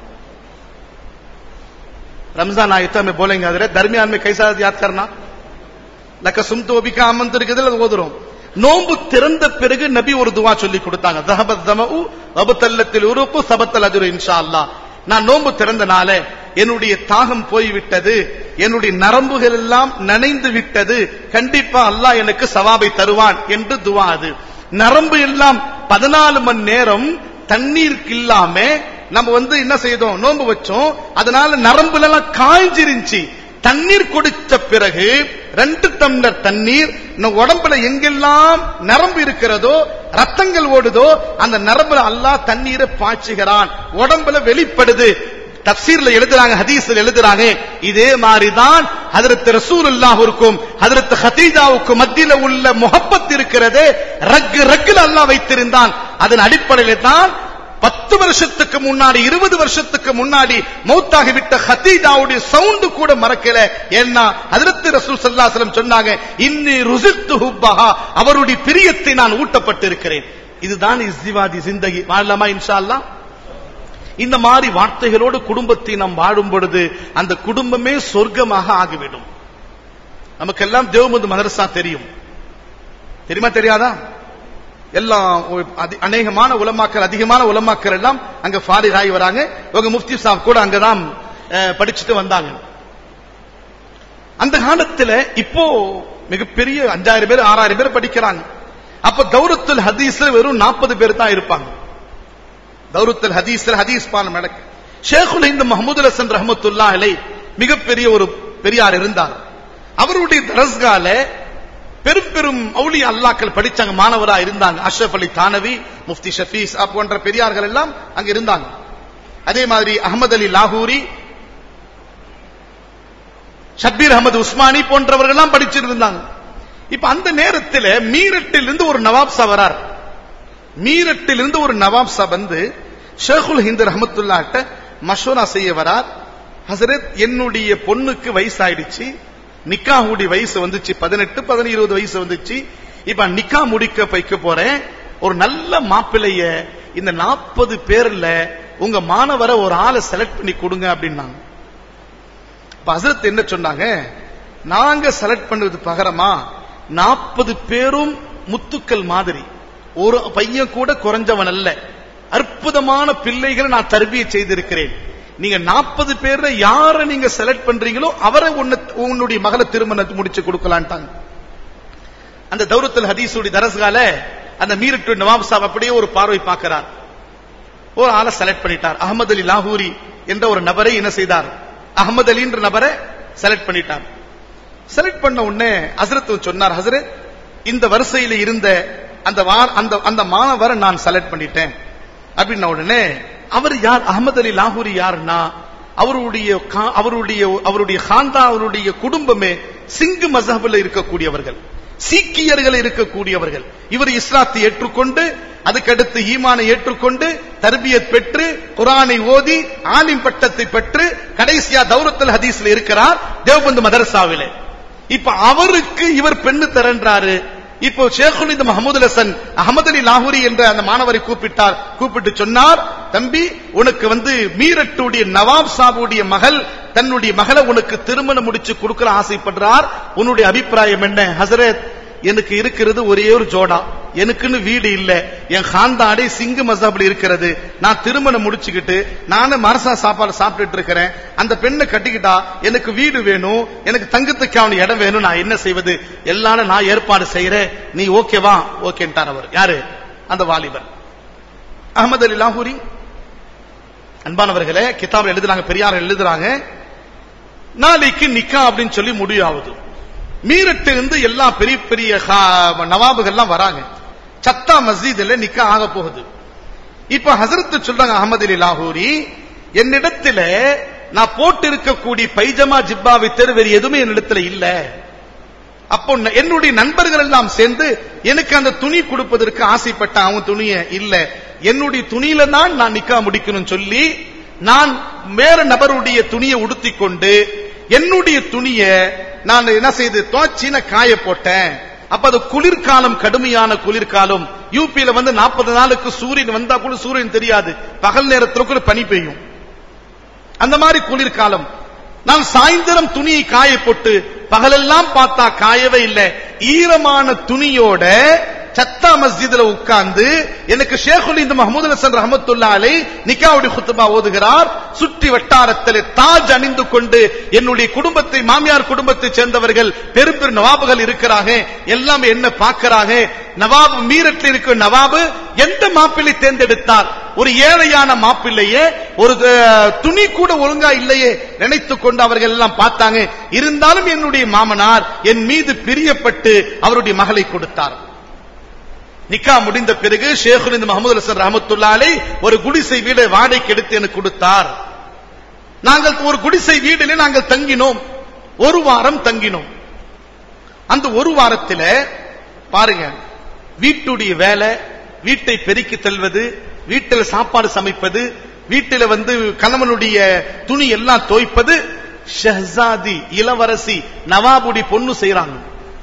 रमजान आए तो हमें बोलेंगे हजरत दरमियान में कैसा याद करना லக்க சும்து ஒபிக்கா அமர்ந்து இருக்குதுல அது ஓதுறோம் நோன்பு திறந்த பிறகு நபி ஒரு துவா சொல்லி கொடுத்தாங்க தஹபத் தமஉ வபத்தல்லத்தில் உருப்பு சபத்தல் அஜுரு இன்ஷா அல்லாஹ் நான் நோன்பு திறந்தனால என்னுடைய தாகம் போய்விட்டது என்னுடைய நரம்புகள் எல்லாம் நனைந்து விட்டது கண்டிப்பா அல்லாஹ் எனக்கு சவாபை தருவான் என்று துவா அது நரம்பு எல்லாம் பதினாலு மணி நேரம் தண்ணீருக்கு இல்லாம நம்ம வந்து என்ன செய்தோம் நோன்பு வச்சோம் அதனால நரம்புல எல்லாம் காய்ஞ்சிருந்துச்சு தண்ணீர் குடிச்ச பிறகு ரெண்டு டம்ளர் தண்ணீர் நம்ம உடம்புல எங்கெல்லாம் நரம்பு இருக்கிறதோ ரத்தங்கள் ஓடுதோ அந்த நரம்புல அல்லாஹ் தண்ணீரை பாய்ச்சுகிறான் உடம்புல வெளிப்படுது தப்சீர்ல எழுதுறாங்க ஹதீஸ்ல எழுதுறாங்க இதே மாதிரிதான் ஹதரத் ரசூலுல்லாஹுக்கும் ஹதரத் ஹதீஜாவுக்கும் மத்தியில உள்ள முகப்பத் இருக்கிறது ரக்கு ரக்குல அல்லாஹ் வைத்திருந்தான் அதன் அடிப்படையில தான் பத்து வருஷத்துக்கு முன்னாடி இருபது வருஷத்துக்கு முன்னாடி மௌத்தாகிவிட்ட ஹதீஜாவுடைய சவுண்டு கூட மறக்கல ஏன்னா ஹதரத் ரசூல் ஸல்லல்லாஹு அலைஹி வஸல்லம் சொன்னாங்க இன்னி ருசித்து ஹுப்பஹா அவருடைய பிரியத்தை நான் ஊட்டப்பட்டிருக்கிறேன் இதுதான் இஸ்திவாதி சிந்தகி வாழலாமா இன்ஷா அல்லாஹ் இந்த மாதிரி வார்த்தைகளோடு குடும்பத்தை நாம் வாழும் பொழுது அந்த குடும்பமே சொர்க்கமாக ஆகிவிடும் நமக்கெல்லாம் தேவமது மதரசா தெரியும் தெரியுமா தெரியாதா எல்லாம் அதி- அநேகமான உலமாக்கள் அதிகமான உலமாக்கள் எல்லாம் அங்க ஃபாரிக் ஆகி வராங்க இவங்க முஃப்தி சாப் கூட அங்கதான் அஹ், படிச்சுட்டு வந்தாங்க அந்த காலத்துல இப்போ மிகப்பெரிய அஞ்சாயிரம் பேர் ஆறாயிரம் பேர் படிக்கிறாங்க அப்ப தௌரத்துல் ஹதீஸ்ல வெறும் நாற்பது பேர் தான் இருப்பாங்க தௌரத்துல் ஹதீஸ்ல ஹதீஸ் பாடம் நடக்கு ஷேகுல் இந்த முகமது ஹசன் ரஹமத்துல்லா அலை மிகப்பெரிய ஒரு பெரியார் இருந்தார் அவருடைய தரஸ்கால பெரும் பெரும் அவுலியா அல்லாக்கள் படிச்சாங்க மாணவரா இருந்தாங்க அஷ்ரப் அலி தானவி முஃப்தி ஷஃபீஸ் போன்ற பெரியார்கள் எல்லாம் அங்க இருந்தாங்க அதே மாதிரி அகமது அலி லாகூரி ஷப்பீர் அகமது உஸ்மானி போன்றவர்கள் எல்லாம் படிச்சிருந்தாங்க இப்ப அந்த நேரத்தில் மீரட்டில் இருந்து ஒரு நவாப் சா வரார் மீரட்டில் இருந்து ஒரு நவாப் சா வந்து ஷேகுல் ஹிந்து ரஹமத்துல்லாட்ட மஷூரா செய்ய வரார் ஹசரத் என்னுடைய பொண்ணுக்கு வயசாயிடுச்சு நிக்காவுடைய வயசு வந்துச்சு பதினெட்டு பதினேழு இருபது வயசு வந்துச்சு இப்ப நிக்கா முடிக்க வைக்க போறேன் ஒரு நல்ல மாப்பிள்ளைய இந்த நாற்பது பேர்ல உங்க மாணவரை ஒரு ஆளை செலக்ட் பண்ணி கொடுங்க அப்படின்னாங்க இப்ப ஹசரத் என்ன சொன்னாங்க நாங்க செலக்ட் பண்ணது பகரமா நாற்பது பேரும் முத்துக்கள் மாதிரி ஒரு பையன் கூட குறைஞ்சவன் அல்ல அற்புதமான பிள்ளைகளை நான் தர்பியை செய்திருக்கிறேன் நீங்க நாற்பது பேர்ல யாரை நீங்க செலக்ட் பண்றீங்களோ அவரை உன்னை உன்னுடைய மகளை திருமணத்தை முடிச்சு கொடுக்கலான்ட்டாங்க அந்த தௌரத்துல் ஹதீஸுடைய தரஸ்கால அந்த மீரட்டு நவாப் சாப் அப்படியே ஒரு பார்வை பார்க்கிறார் ஒரு ஆளை செலக்ட் பண்ணிட்டார் அகமது அலி லாகூரி என்ற ஒரு நபரை என்ன செய்தார் அகமது அலின்ற நபரை செலக்ட் பண்ணிட்டார் செலக்ட் பண்ண உடனே ஹசரத் சொன்னார் ஹசரத் இந்த வரிசையில இருந்த அந்த வார- அந்த அந்த மாணவரை நான் செலக்ட் பண்ணிட்டேன் அப்படின்ன உடனே அவர் யார் அகமது அலி லாகூரி யாருன்னா அவருடைய கா- அவருடைய அவருடைய காந்தா அவருடைய குடும்பமே சிங்கு மசஹபில் இருக்கக்கூடியவர்கள் சீக்கியர்கள் இருக்கக்கூடியவர்கள் இவர் இஸ்லாத்தை ஏற்றுக்கொண்டு அதுக்கடுத்து ஈமானை ஏற்றுக்கொண்டு தர்பியத் பெற்று குரானை ஓதி ஆலிம் பட்டத்தை பெற்று கடைசியா தௌரத்துல் ஹதீஸ்ல இருக்கிறார் தேவபந்து மதரசாவிலே இப்ப அவருக்கு இவர் பெண்ணு தரன்றாரு இப்போ ஷேகுல் இந்த மஹமூது ஹசன் அகமது அலி லாகூரி என்ற அந்த மாணவரை கூப்பிட்டார் கூப்பிட்டு சொன்னார் தம்பி உனக்கு வந்து மீரட்டுடைய நவாப் சாபுடைய மகள் தன்னுடைய மகளை உனக்கு திருமணம் முடிச்சு கொடுக்கிற ஆசைப்படுறார் உன்னுடைய அபிப்பிராயம் என்ன ஹசரத் எனக்கு இருக்கிறது ஒரே ஒரு ஜோடா எனக்குன்னு வீடு இல்ல என் காந்தாடே சிங்கு மசாபில் இருக்கிறது நான் திருமணம் முடிச்சுக்கிட்டு நானும் மரசா சாப்பாடு சாப்பிட்டுட்டு இருக்கிறேன் அந்த பெண்ணை கட்டிக்கிட்டா எனக்கு வீடு வேணும் எனக்கு தங்கத்துக்கு அவன் இடம் வேணும் நான் என்ன செய்வது எல்லாரும் நான் ஏற்பாடு செய்யறேன் நீ ஓகேவா ஓகேன்ட்டார் அவர் யாரு அந்த வாலிபர் அகமது அலி லாகூரி அன்பானவர்களே கிதாப் எழுதுறாங்க பெரியார் எழுதுறாங்க நாளைக்கு நிக்கா அப்படின்னு சொல்லி முடியாவது மீரட்டு இருந்து எல்லா பெரிய பெரிய ஹா- நவாபுகள்லாம் வராங்க சத்தா மஸ்ஜிதுல நிக்கா ஆக போகுது இப்ப ஹசரத்து சொல்றாங்க அகமது அலி லாகூரி என்னிடத்துல நான் போட்டு இருக்கக்கூடிய பைஜமா ஜிப்பாவை தவிர வேறு எதுவுமே என்னிடத்துல இல்ல அப்போ ந- என்னுடைய நண்பர்கள் எல்லாம் சேர்ந்து எனக்கு அந்த துணி கொடுப்பதற்கு ஆசைப்பட்ட அவன் துணிய இல்ல என்னுடைய துணியில தான் நான் நிக்கா முடிக்கணும் சொல்லி நான் வேற நபருடைய துணியை உடுத்திக் கொண்டு என்னுடைய துணிய நான் என்ன செய்து துவச்சின காய போட்டேன் அப்ப அது குளிர்காலம் கடுமையான குளிர்காலம் யூபியில வந்து நாற்பது நாளுக்கு சூரியன் வந்தா கூட சூரியன் தெரியாது பகல் நேரத்துல கூட பனி பெய்யும் அந்த மாதிரி குளிர்காலம் நான் சாயந்தரம் துணியை காய போட்டு பகலெல்லாம் பார்த்தா காயவே இல்லை ஈரமான துணியோட சத்தா மஸ்ஜிதுல உட்கார்ந்து எனக்கு ஷேகுல் இந்த மஹமூது ஹசன் ரஹமத்துல்லா அலை நிக்காவுடைய குத்துபா ஓதுகிறார் சுற்றி வட்டாரத்தில் தாஜ் அணிந்து கொண்டு என்னுடைய குடும்பத்தை மாமியார் குடும்பத்தை சேர்ந்தவர்கள் பெரும் பெரும் நவாபுகள் இருக்கிறாங்க எல்லாம் என்ன பார்க்கிறாங்க நவாபு மீரட்டில் இருக்கிற நவாபு எந்த மாப்பிள்ளை தேர்ந்தெடுத்தார் ஒரு ஏழையான மாப்பிள்ளையே ஒரு அஹ், துணி கூட ஒழுங்கா இல்லையே நினைத்துக் கொண்டு அவர்கள் எல்லாம் பார்த்தாங்க இருந்தாலும் என்னுடைய மாமனார் என் மீது பிரியப்பட்டு அவருடைய மகளை கொடுத்தார் நிக்கா முடிந்த பிறகு ஷேகுல் இந்த முகமது ஹசன் ரஹமத்துல்லாலை ஒரு குடிசை வீடை வாடகைக்கு எடுத்து எனக்கு கொடுத்தார் நாங்கள் ஒரு குடிசை வீட்டிலே நாங்கள் தங்கினோம் ஒரு வாரம் தங்கினோம் அந்த ஒரு வாரத்துல பாருங்க வீட்டுடைய வேலை வீட்டை பெருக்கி தள்ளுவது வீட்டில் சாப்பாடு சமைப்பது வீட்டில் வந்து கணவனுடைய துணி எல்லாம் தோய்ப்பது ஷஹ்சாதி இளவரசி நவாபுடி பொண்ணு செய்றாங்க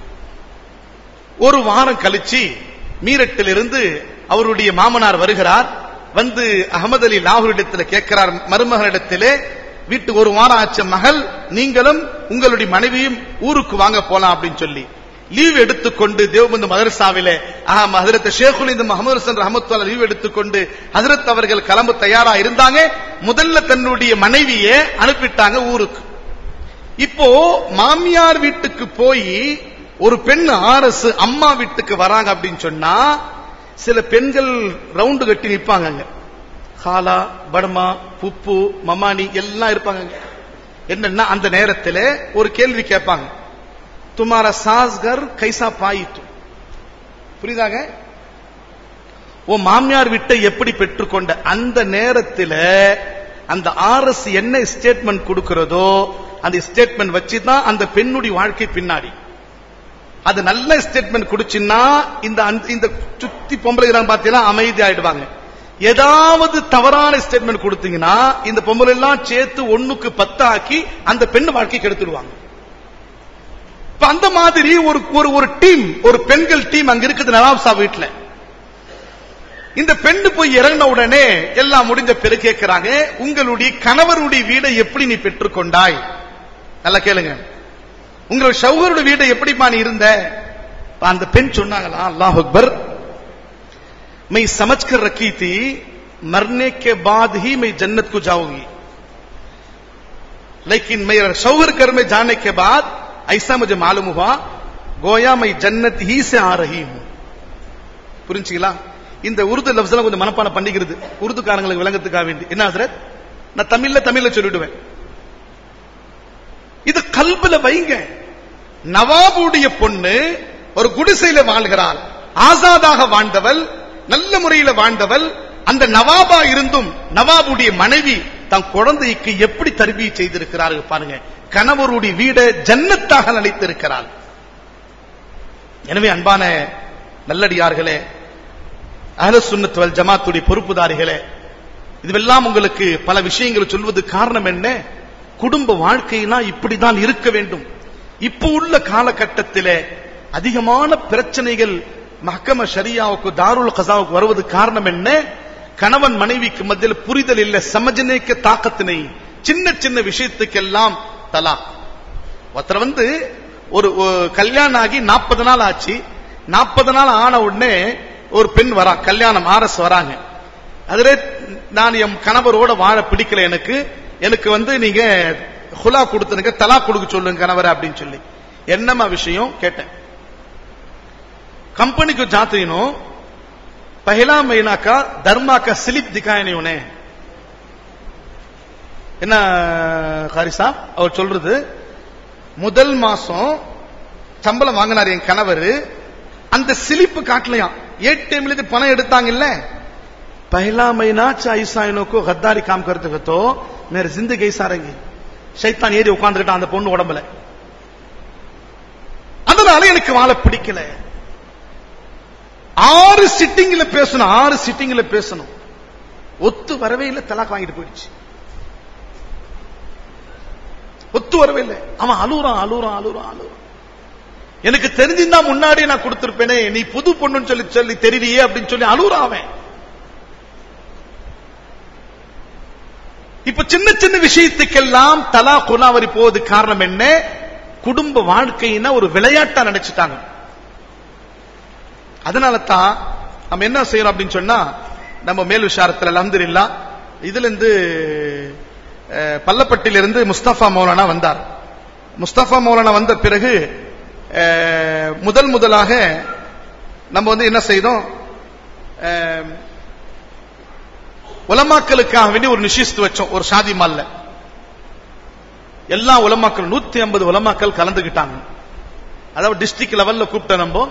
ஒரு வாரம் கழிச்சு மீரட்டிலிருந்து அவருடைய மாமனார் வருகிறார் வந்து அகமது அலி லாகூரிடத்துல கேட்கிறார் மருமகனிடத்திலே வீட்டு ஒரு வாரம் ஆச்ச மகள் நீங்களும் உங்களுடைய மனைவியும் ஊருக்கு வாங்க போலாம் அப்படின்னு சொல்லி லீவ் எடுத்துக்கொண்டு தேவபந்து மதரசாவிலே ஹசரத் ஷேகுல் இந்த முகமது ஹசன் ரஹமத்துல்லா லீவ் எடுத்துக்கொண்டு ஹசரத் அவர்கள் கிளம்ப தயாரா இருந்தாங்க முதல்ல தன்னுடைய மனைவியை அனுப்பிட்டாங்க ஊருக்கு இப்போ மாமியார் வீட்டுக்கு போய் ஒரு பெண் ஆரசு அம்மா வீட்டுக்கு வராங்க அப்படின்னு சொன்னா சில பெண்கள் ரவுண்டு கட்டி நிப்பாங்க அங்க ஹாலா பர்மா புப்பு மமானி எல்லாம் இருப்பாங்க அங்க. என்னன்னா அந்த நேரத்துல ஒரு கேள்வி கேட்பாங்க துமாரா சாஸ்கர் கைசா பாயித்து புரியுதாங்க உன் மாமியார் வீட்டை எப்படி பெற்றுக்கொண்ட அந்த நேரத்துல அந்த ஆர்எஸ் என்ன ஸ்டேட்மெண்ட் கொடுக்கிறதோ அந்த ஸ்டேட்மெண்ட் வச்சு தான் அந்த பெண்ணுடைய வாழ்க்கை பின்னாடி அது நல்ல ஸ்டேட்மெண்ட் குடிச்சுன்னா இந்த அந்த- இந்த சுத்தி பொம்பளை பாத்தீங்கன்னா அமைதி ஆயிடுவாங்க ஏதாவது தவறான ஸ்டேட்மெண்ட் கொடுத்தீங்கன்னா இந்த பொம்பளை எல்லாம் சேர்த்து ஒண்ணுக்கு பத்து ஆக்கி அந்த பெண் வாழ்க்கை கெடுத்துடுவாங்க இப்ப அந்த மாதிரி ஒரு ஒரு ஒரு டீம் ஒரு பெண்கள் டீம் அங்க இருக்குது நவாப் சாப் வீட்டுல இந்த பெண்ணு போய் இறங்கின உடனே எல்லாம் முடிஞ்ச பிறகு கேட்கிறாங்க உங்களுடைய கணவருடைய வீடை எப்படி நீ பெற்றுக்கொண்டாய் நல்லா கேளுங்க உங்களுடைய ஷவுகருடைய வீடை எப்படிப்பா நீ இருந்த அந்த பெண் சொன்னாங்களா அல்லாஹ் அக்பர் मैं समझ कर रखी थी मरने के बाद ही मैं जन्नत को जाऊंगी लेकिन मेरा शौहर घर में जाने के बाद ऐसा मुझे मालूम हुआ गोया मैं जन्नत ही से आ रही हूं புரிஞ்சுங்களா இந்த உருது லப்ஸ்லாம் கொஞ்சம் மனப்பாடம் பண்ணிக்கிறது உருதுக்காரங்களுக்கு விளங்கத்துக்காக வேண்டி என்ன ஹசரத் நான் தமிழ்ல தமிழ்ல சொல்லிடுவேன் இது கல்புல வைங்க நவாபுடைய பொண்ணு ஒரு குடிசையில வாழ்கிறாள் ஆசாதாக வாழ்ந்தவள் நல்ல முறையில வாழ்ந்தவள் அந்த நவாபா இருந்தும் நவாபுடைய மனைவி தன் குழந்தைக்கு எப்படி தருவியை செய்திருக்கிறார்கள் பாருங்க கணவருடைய வீடை ஜன்னத்தாக நினைத்திருக்கிறாள் எனவே அன்பான நல்லடியார்களே அஹ்ல சுன்னத் வல் ஜமாத்துடைய பொறுப்புதாரிகளே இதுவெல்லாம் உங்களுக்கு பல விஷயங்கள் சொல்வது காரணம் என்ன குடும்ப வாழ்க்கைனா இப்படிதான் இருக்க வேண்டும் இப்போ உள்ள காலகட்டத்திலே அதிகமான பிரச்சனைகள் மஹ்கம ஷரியாவுக்கு தாருல் கசாவுக்கு வருவது காரணம் என்ன கணவன் மனைவிக்கு மத்தியில் புரிதல் இல்ல சமஜனேக்க தாக்கத்தினை சின்ன சின்ன விஷயத்துக்கெல்லாம் தலா ஒருத்தர் வந்து ஒரு ஒரு கல்யாணம் ஆகி நாற்பது நாள் ஆச்சு நாற்பது நாள் ஆன உடனே ஒரு பெண் வரா கல்யாணம் ஆர்எஸ் வராங்க அதிலே நான் என் கணவரோட வாழ பிடிக்கல எனக்கு எனக்கு வந்து நீங்க ஹுலா கொடுத்துருங்க தலா கொடுக்க சொல்லுங்க கணவரை அப்படின்னு சொல்லி என்னம்மா விஷயம் கேட்டேன் कंपनी को जाते ही नो पहला महीना का धर्मा का स्लिप दिखाए नहीं उन्हें என்ன காரி சாப் அவர் சொல்றது முதல் மாசம் சம்பளம் வாங்கினார் என் கணவர் அந்த சிலிப்பு காட்டலையாம் ஏடிஎம்ல இருந்து பணம் எடுத்தாங்கல்ல पहला महीना ऐसा इनों को गद्दारी काम करते हुए तो मेरे जिंदगी ऐसा रहेंगी சைத்தான் ஏறி உட்கார்ந்துக்கிட்டான் அந்த பொண்ணு உடம்புல அதனால எனக்கு வாழ பிடிக்கல ஆறு சிட்டிங்ல பேசணும் ஆறு சிட்டிங்ல பேசணும் ஒத்து வரவே இல்லை தலாக் வாங்கிட்டு போயிடுச்சு ஒத்து வரவே இல்லை அவன் அழுறான் அழுறான் அழுறான் அழுறான் எனக்கு தெரிஞ்சிருந்தா முன்னாடி நான் கொடுத்திருப்பேனே நீ புது பொண்ணுன்னு சொல்லி சொல்லி தெரியலையே அப்படின்னு சொல்லி அழுறான் அவன் இப்ப சின்ன சின்ன விஷயத்துக்கெல்லாம் தலா குலாவரி போவது காரணம் என்ன குடும்ப வாழ்க்கையினா ஒரு விளையாட்டா நினைச்சிட்டாங்க அதனால தான் நம்ம என்ன செய்யறோம் அப்படின்னு சொன்னா நம்ம மேல் விசாரத்தில் அலமதுல்லா இதுல இருந்து பள்ளப்பட்டியிலிருந்து முஸ்தபா மௌலானா வந்தார் முஸ்தபா மௌலானா வந்த பிறகு முதல் முதலாக நம்ம வந்து என்ன செய்தோம் உலமாக்களுக்காக வேண்டி ஒரு நிஷிஸ்து வச்சோம் ஒரு சாதி மால்ல எல்லா உலமாக்கள் நூத்தி ஐம்பது உலமாக்கள் கலந்துகிட்டாங்க அதாவது டிஸ்ட்ரிக்ட் லெவல்ல கூப்பிட்ட நம்ம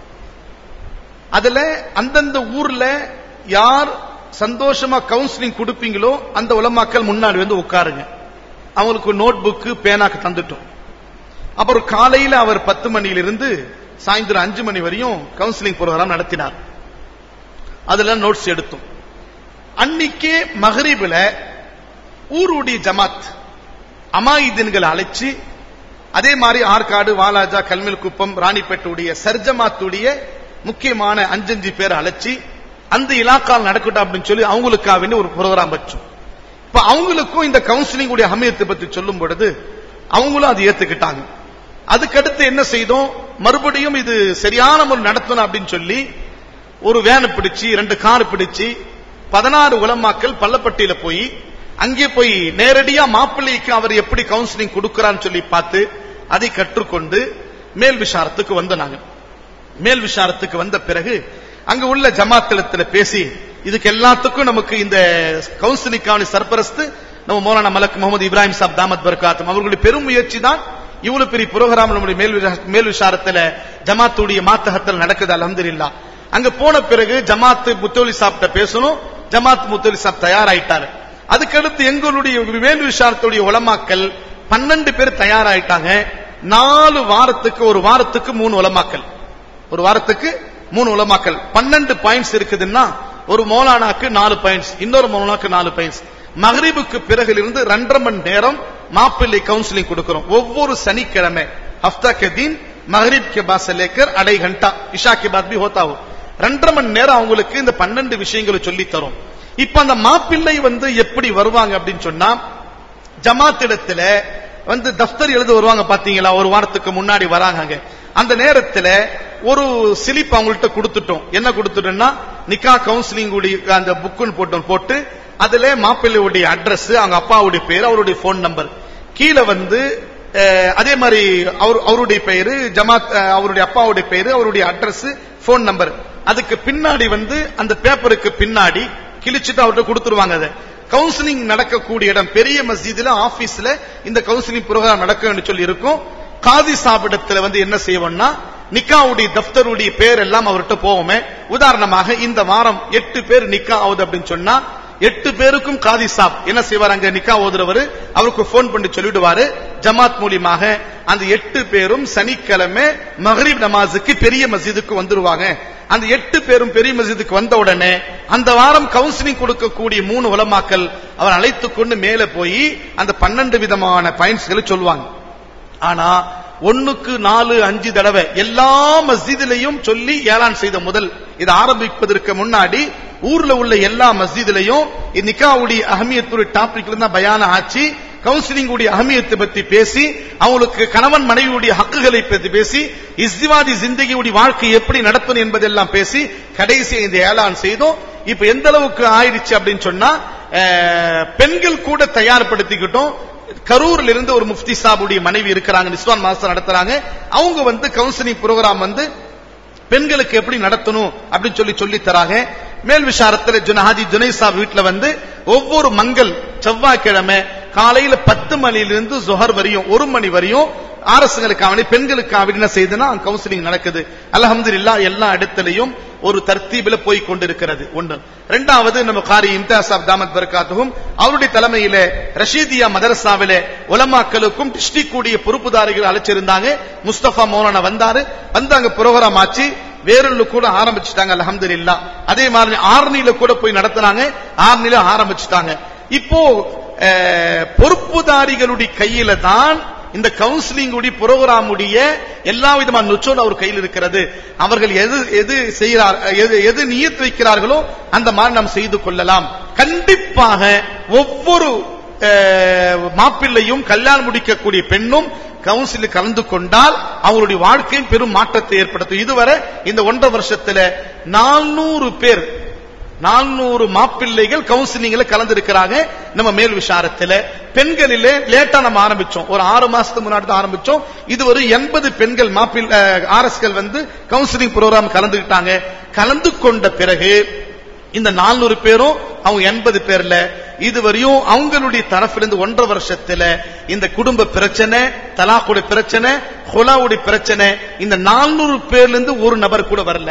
அதுல அந்தந்த ஊர்ல யார் சந்தோஷமா கவுன்சிலிங் கொடுப்பீங்களோ அந்த உலமாக்கள் முன்னாடி வந்து உட்காருங்க அவங்களுக்கு நோட் புக்கு பேனாக்கு தந்துட்டோம் அப்புறம் காலையில அவர் பத்து மணியிலிருந்து சாயந்தரம் அஞ்சு மணி வரையும் கவுன்சிலிங் ப்ரோக்ராம் நடத்தினார் அதுல நோட்ஸ் எடுத்தோம் அன்னைக்கே மகரீபில் ஊருடைய ஜமாத் அமாயிதீன்களை அழைச்சு அதே மாதிரி ஆற்காடு வாலாஜா கல்மில் குப்பம் ராணிப்பேட்டுடைய சர்ஜமாத்துடைய முக்கியமான அஞ்சஞ்சு பேர் அழைச்சி அந்த இலாக்கால் நடக்கட்டும் அப்படின்னு சொல்லி அவங்களுக்காக வேண்டி ஒரு ப்ரோக்ராம் வச்சோம் இப்ப அவங்களுக்கும் இந்த கவுன்சிலிங் உடைய அமயத்தை பத்தி சொல்லும் பொழுது அவங்களும் அதை ஏத்துக்கிட்டாங்க அதுக்கடுத்து என்ன செய்தோம் மறுபடியும் இது சரியான முறை நடத்தணும் அப்படின்னு சொல்லி ஒரு வேனை பிடிச்சு ரெண்டு கார் பிடிச்சு பதினாறு உலமாக்கள் பள்ளப்பட்டியில போய் அங்கே போய் நேரடியா மாப்பிள்ளைக்கு அவர் எப்படி கவுன்சிலிங் கொடுக்கிறான்னு சொல்லி பார்த்து அதை கற்றுக்கொண்டு மேல் விசாரத்துக்கு வந்த நாங்க மேல் விசாரத்துக்கு வந்த பிறகு அங்க உள்ள ஜமாத்தளத்துல பேசி இதுக்கு எல்லாத்துக்கும் நமக்கு இந்த கவுன்சிலிங்கான சர்பரஸ்து நம்ம மௌலானா மலக் முகமது இப்ராஹிம் சாப் தாமத் பர்காத்தம் அவர்களுடைய பெரும் முயற்சி தான் இவ்வளவு பெரிய புரோகிராம் நம்முடைய மேல் மேல் விசாரத்துல ஜமாத்துடைய மாத்தகத்தில் நடக்குது அலமதுல்லா அங்க போன பிறகு ஜமாத்து முத்தோலி சாப்ட பேசணும் ஜமாத் முத்தோலி சாப் தயாராயிட்டாரு அதுக்கடுத்து எங்களுடைய மேல் விசாரத்துடைய உலமாக்கல் பன்னெண்டு பேர் தயாராயிட்டாங்க நாலு வாரத்துக்கு ஒரு வாரத்துக்கு மூணு உலமாக்கல் ஒரு வாரத்துக்கு மூணு உலமாக்கல் பன்னெண்டு பாயிண்ட்ஸ் இருக்குதுன்னா ஒரு மௌலானாக்கு நாலு பாயிண்ட்ஸ் இன்னொரு மௌலானாக்கு நாலு பாயிண்ட்ஸ் மகரிபுக்கு பிறகு இருந்து ரெண்டரை மணி நேரம் மாப்பிள்ளை கவுன்சிலிங் கொடுக்கிறோம் ஒவ்வொரு சனிக்கிழமை हफ्ता के दिन मगरिब के बाद से लेकर अढ़ाई घंटा इशा के बाद भी होता हो ரெண்டரை மணி நேரம் அவங்களுக்கு இந்த பன்னெண்டு விஷயங்களை சொல்லி தரும் இப்ப அந்த மாப்பிள்ளை வந்து எப்படி வருவாங்க அப்படின்னு சொன்னா ஜமாத்திடத்துல வந்து தஃப்தர் எழுத வருவாங்க பாத்தீங்களா ஒரு வாரத்துக்கு முன்னாடி வராங்க அங்க அந்த நேரத்துல ஒரு சிலிப் அவங்கள்ட்ட கொடுத்துட்டோம் என்ன கொடுத்துட்டோம்னா நிக்கா கவுன்சிலிங் அந்த புக்குன்னு போட்டோம் போட்டு அதுல மாப்பிள்ளையுடைய அட்ரஸ் அவங்க அப்பாவுடைய பேர் அவருடைய போன் நம்பர் கீழே வந்து அஹ், அதே மாதிரி அவர் அவருடைய பெயரு ஜமாத் அஹ், அவருடைய அப்பாவுடைய பேரு அவருடைய அட்ரஸ் போன் நம்பர் அதுக்கு பின்னாடி வந்து அந்த பேப்பருக்கு பின்னாடி கிழிச்சிட்டு அவர்கிட்ட கொடுத்துருவாங்க அதை கவுன்சிலிங் நடக்கக்கூடிய இடம் பெரிய மஸ்ஜிதுல ஆபீஸ்ல இந்த கவுன்சிலிங் ப்ரோக்ராம் நடக்கும் சொல்லி இருக்கும் காதி சாபிடத்துல வந்து என்ன செய்வோம்னா நிக்காவுடைய தப்தருடைய பேர் எல்லாம் அவர்கிட்ட போவோமே உதாரணமாக இந்த வாரம் எட்டு பேர் நிக்கா ஆகுது அப்படின்னு சொன்னா எட்டு பேருக்கும் காதி சாப் என்ன செய்வார் அங்க நிக்கா ஓதுறவர் அவருக்கு போன் பண்ணி சொல்லிடுவாரு ஜமாத் மூலியமாக அந்த எட்டு பேரும் சனிக்கிழமை மகரிப் நமாஸுக்கு பெரிய மஸ்ஜிதுக்கு வந்துருவாங்க அந்த எட்டு பேரும் பெரிய மஸ்ஜிதுக்கு வந்த உடனே அந்த வாரம் கவுன்சிலிங் கொடுக்கக்கூடிய மூணு உலமாக்கள் அவர் அழைத்துக் கொண்டு மேலே போய் அந்த பன்னெண்டு விதமான பாயிண்ட்ஸ்களை சொல்லுவாங்க ஆனா ஒண்ணுக்கு நாலு அஞ்சு தடவை எல்லா மஸ்ஜிதிலையும் சொல்லி ஏலான் செய்த முதல் இது ஆரம்பிப்பதற்கு முன்னாடி ஊர்ல உள்ள எல்லா மஸ்ஜிதிலையும் நிக்காவுடைய அகமியத்துடைய டாபிக்ல தான் பயான ஆச்சு கவுன்சிலிங் உடைய அகமியத்தை பத்தி பேசி அவங்களுக்கு கணவன் மனைவியுடைய ஹக்குகளை பத்தி பேசி இஸ்திவாதி ஜிந்தகியுடைய வாழ்க்கை எப்படி நடத்தணும் என்பதெல்லாம் பேசி கடைசி இந்த ஏலான் செய்தோம் இப்ப எந்த அளவுக்கு ஆயிடுச்சு அப்படின்னு சொன்னா அஹ், பெண்கள் கூட தயார்படுத்திக்கிட்டோம் கரூர்ல இருந்து ஒரு முஃப்தி சாபுடைய மனைவி இருக்கிறாங்க நிஸ்வான் மாஸ்டர் நடத்துறாங்க அவங்க வந்து கவுன்சிலிங் ப்ரோக்ராம் வந்து பெண்களுக்கு எப்படி நடத்தணும் அப்படின்னு சொல்லி சொல்லி தராங்க மேல் விசாரத்துல ஜுனஹாஜி ஜுனை சாப் வீட்டுல வந்து ஒவ்வொரு மங்கள் செவ்வாய்க்கிழமை காலையில பத்து மணியிலிருந்து ஜொஹர் வரையும் ஒரு மணி வரையும் அரசுகளுக்காக பெண்களுக்காக என்ன செய்துன்னா கவுன்சிலிங் நடக்குது அல்ஹம்துலில்லா எல்லா இடத்திலையும் ஒரு தர்த்தீபில போய் கொண்டிருக்கிறது ஒன்று இரண்டாவது நம்ம காரி இம்தாஸ் ஆப் தாமத் பர்காத்துவும் அவருடைய தலைமையில ரஷீதியா மதரசாவில உலமாக்களுக்கும் டிஸ்ட்ரிக் கூடிய பொறுப்புதாரிகள் அழைச்சிருந்தாங்க முஸ்தபா மௌலானா வந்தாரு வந்து அங்க புரோகிராம் ஆச்சு வேறொன்னு கூட ஆரம்பிச்சுட்டாங்க அல்ஹம்துலில்லா அதே மாதிரி ஆர்னில கூட போய் நடத்துனாங்க ஆர்னில ஆரம்பிச்சுட்டாங்க இப்போ அஹ், பொறுப்புதாரிகளுடைய கையில தான் இந்த கவுன்சிலிங் உடைய புரோகிராம் உடைய எல்லா விதமான நுச்சோடு அவர் கையில் இருக்கிறது அவர்கள் எது எது செய்கிறார் எது எது நியத்து வைக்கிறார்களோ அந்த மாதிரி நாம் செய்து கொள்ளலாம் கண்டிப்பாக ஒவ்வொரு அஹ், மாப்பிள்ளையும் கல்யாணம் முடிக்கக்கூடிய பெண்ணும் கவுன்சிலில் கலந்து கொண்டால் அவருடைய வாழ்க்கையும் பெரும் மாற்றத்தை ஏற்படுத்தும் இதுவரை இந்த ஒன்றரை வருஷத்துல நானூறு பேர் நானூறு மாப்பிள்ளைகள் கவுன்சிலிங்ல கலந்திருக்கிறாங்க நம்ம மேல் விசாரத்துல பெண்களிலே லேட்டா நம்ம ஆரம்பிச்சோம் ஒரு ஆறு மாசத்துக்கு முன்னாடி தான் ஆரம்பிச்சோம் இது ஒரு எண்பது பெண்கள் மாப்பிள் ஆர்எஸ்கள் வந்து கவுன்சிலிங் ப்ரோக்ராம் கலந்துக்கிட்டாங்க கலந்து கொண்ட பிறகு இந்த நானூறு பேரும் அவங்க எண்பது பேர்ல இதுவரையும் அவங்களுடைய தரப்பிலிருந்து ஒன்றரை வருஷத்துல இந்த குடும்ப பிரச்சனை தலாக்குடைய பிரச்சனை ஹொலாவுடைய பிரச்சனை இந்த நானூறு பேர்ல இருந்து ஒரு நபர் கூட வரல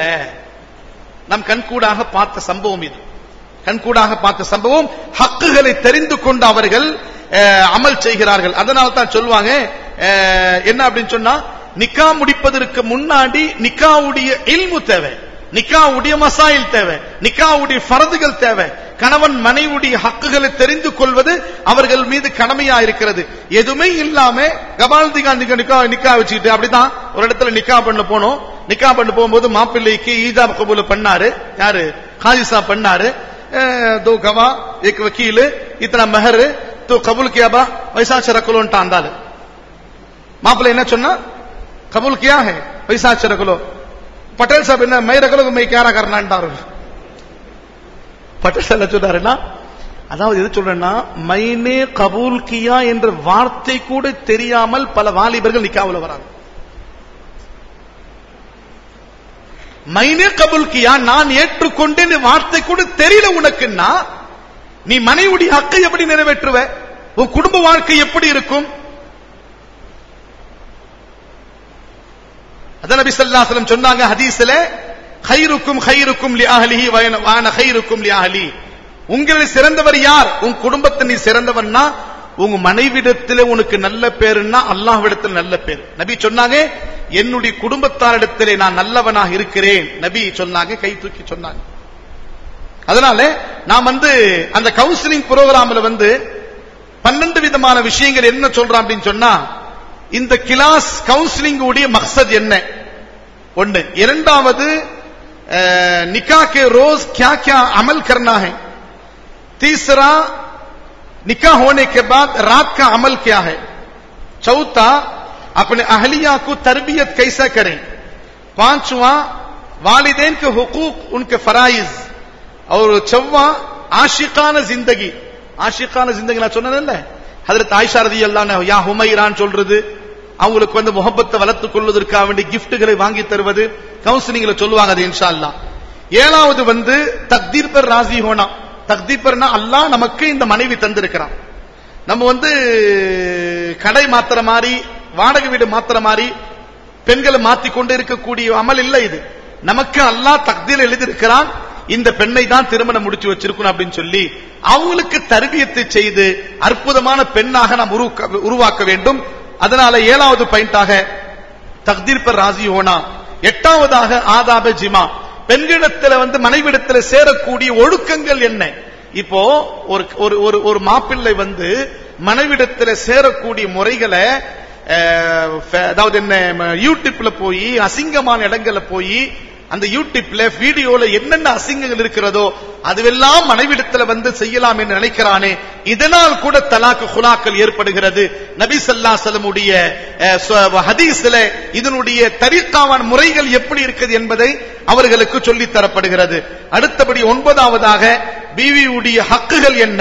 நம் கண்கூடாக பார்த்த சம்பவம் இது கண்கூடாக பார்த்த சம்பவம் ஹக்குகளை தெரிந்து கொண்டு அவர்கள் அஹ், அமல் செய்கிறார்கள் அதனால தான் சொல்லுவாங்க அஹ், என்ன அப்படின்னு சொன்னா நிக்கா முடிப்பதற்கு முன்னாடி நிக்காவுடைய இல்மு தேவை நிக்காவுடைய மசாயில் தேவை நிக்காவுடைய ஃபரதுகள் தேவை கணவன் மனைவியுடைய ஹக்குகளை தெரிந்து கொள்வது அவர்கள் மீது கடமையா இருக்கிறது எதுவுமே இல்லாம கபால்திகா நிக்கா நிக்கா நிக்கா வச்சுக்கிட்டு அப்படிதான் ஒரு இடத்துல நிக்கா பண்ண போனோம் நிக்கா பண்ண போகும்போது மாப்பிள்ளைக்கு ஈஜாப் கபூல பண்ணாரு யாரு காஜிசா பண்ணாரு அஹ், தோ கவா एक वकील इतना महर तो कबूल किया बा वैसा रखलोன்ட்டு आंदाल மாப்பிள்ளை என்ன சொன்னா கபூல் கியா है वैसा रखलो பட்டேல் சாப் என்ன மை ரகலோ மை கேரா கரணான்ட்டாரு பட்டேல் சார் என்ன சொன்னாருன்னா அதாவது எது சொல்றேன்னா மைனே கபூல் கியா என்ற வார்த்தை கூட தெரியாமல் பல வாலிபர்கள் நிக்காவுல வராங்க மைனே கபூல் கியா நான் ஏற்றுக்கொண்டேன் வார்த்தை கூட தெரியல உனக்குன்னா நீ மனைவியுடைய ஹக்கை எப்படி நிறைவேற்றுவ உன் குடும்ப வாழ்க்கை எப்படி இருக்கும் அதான் நபி ஸல்லல்லாஹு அலைஹி வஸல்லம் சொன்னாங்க ஹதீஸ்ல கைருக்கும் கைருக்கும் லி அஹ்லிஹி வயன வான கைருக்கும் லி அஹ்லி உங்களில் சிறந்தவர் யார் உன் குடும்பத்தை நீ சிறந்தவன்னா உங்க மனைவிடத்திலே உனக்கு நல்ல பேருன்னா அல்லாஹ்விடத்தில் நல்ல பேர் நபி சொன்னாங்க என்னுடைய குடும்பத்தாரிடத்திலே நான் நல்லவனாக இருக்கிறேன் நபி சொன்னாங்க கை தூக்கி சொன்னாங்க அதனால நான் வந்து அந்த கவுன்சிலிங் ப்ரோக்ராம்ல வந்து பன்னெண்டு விதமான விஷயங்கள் என்ன சொல்றான் அப்படின்னு சொன்னா இந்த கிளாஸ் கவுன்சிலிங் உடைய மக்சத் என்ன ஒன்று இரண்டாவது अ, निकाह के रोज क्या क्या अमल करना है तीसरा निकाह होने के बाद रात का अमल क्या है चौथा अपने अहलिया को तरबियत कैसा करें पांचवा वालिदैन के हुकूक उनके फराइज और छवा ஆஷிகான ஜிந்தகி ஆஷிகான ஜிந்தகி நான் சொன்னேன்ல ஹதரத் ஆயிஷா ரதி எல்லாம் யா ஹுமைரான் சொல்றது அவங்களுக்கு வந்து முகப்பத்தை வளர்த்துக் கொள்வதற்காக வேண்டிய கிஃப்ட்டுகளை வாங்கி தருவது கவுன்சிலிங்ல சொல்லுவாங்க அது இன்ஷா அல்லாஹ் ஏழாவது வந்து தக்தீர் பர் ராசி ஹோனா தக்தீர் பர்னா அல்லாஹ் நமக்கு இந்த மனைவி தந்திருக்கிறான் நம்ம வந்து கடை மாத்திர மாதிரி வாடகை வீடு மாத்திர மாதிரி பெண்களை மாத்தி கொண்டு இருக்கக்கூடிய அமல் இல்ல இது நமக்கு அல்லாஹ் தக்தீர் எழுதியிருக்கிறான் இந்த பெண்ணை தான் திருமணம் முடிச்சு வச்சிருக்கணும் அப்படின்னு சொல்லி அவங்களுக்கு தர்பியத்தை செய்து அற்புதமான பெண்ணாக நாம் உருவாக்க- உருவாக்க வேண்டும் அதனால ஏழாவது பாயிண்டாக தக்தீர் பர் ராசி ஹோனா எட்டாவதாக ஆதாப ஜிமா பெண்களிடத்துல வந்து மனைவிடத்துல சேரக்கூடிய ஒழுக்கங்கள் என்ன இப்போ ஒரு ஒரு ஒரு ஒரு மாப்பிள்ளை வந்து மனைவிடத்துல சேரக்கூடிய முறைகளை அஹ், ஃப- அதாவது என்ன ம- யூடியூப்ல போய் அசிங்கமான இடங்கள்ல போய் அந்த யூடியூப்ல வீடியோல என்னென்ன அசிங்கங்கள் இருக்கிறதோ அதுவெல்லாம் மனைவிடத்துல வந்து செய்யலாம் என்று நினைக்கிறானே இதனால் கூட தலாக்கு குலாக்கள் ஏற்படுகிறது நபி ஸல்லல்லாஹு அலைஹி வஸல்லமுடைய அஹ், சொ- ஹதீஸ்ல இதனுடைய தரிக்காவான முறைகள் எப்படி இருக்குது என்பதை அவர்களுக்கு சொல்லித் தரப்படுகிறது அடுத்தபடி ஒன்பதாவதாக பிவியுடைய ஹக்குகள் என்ன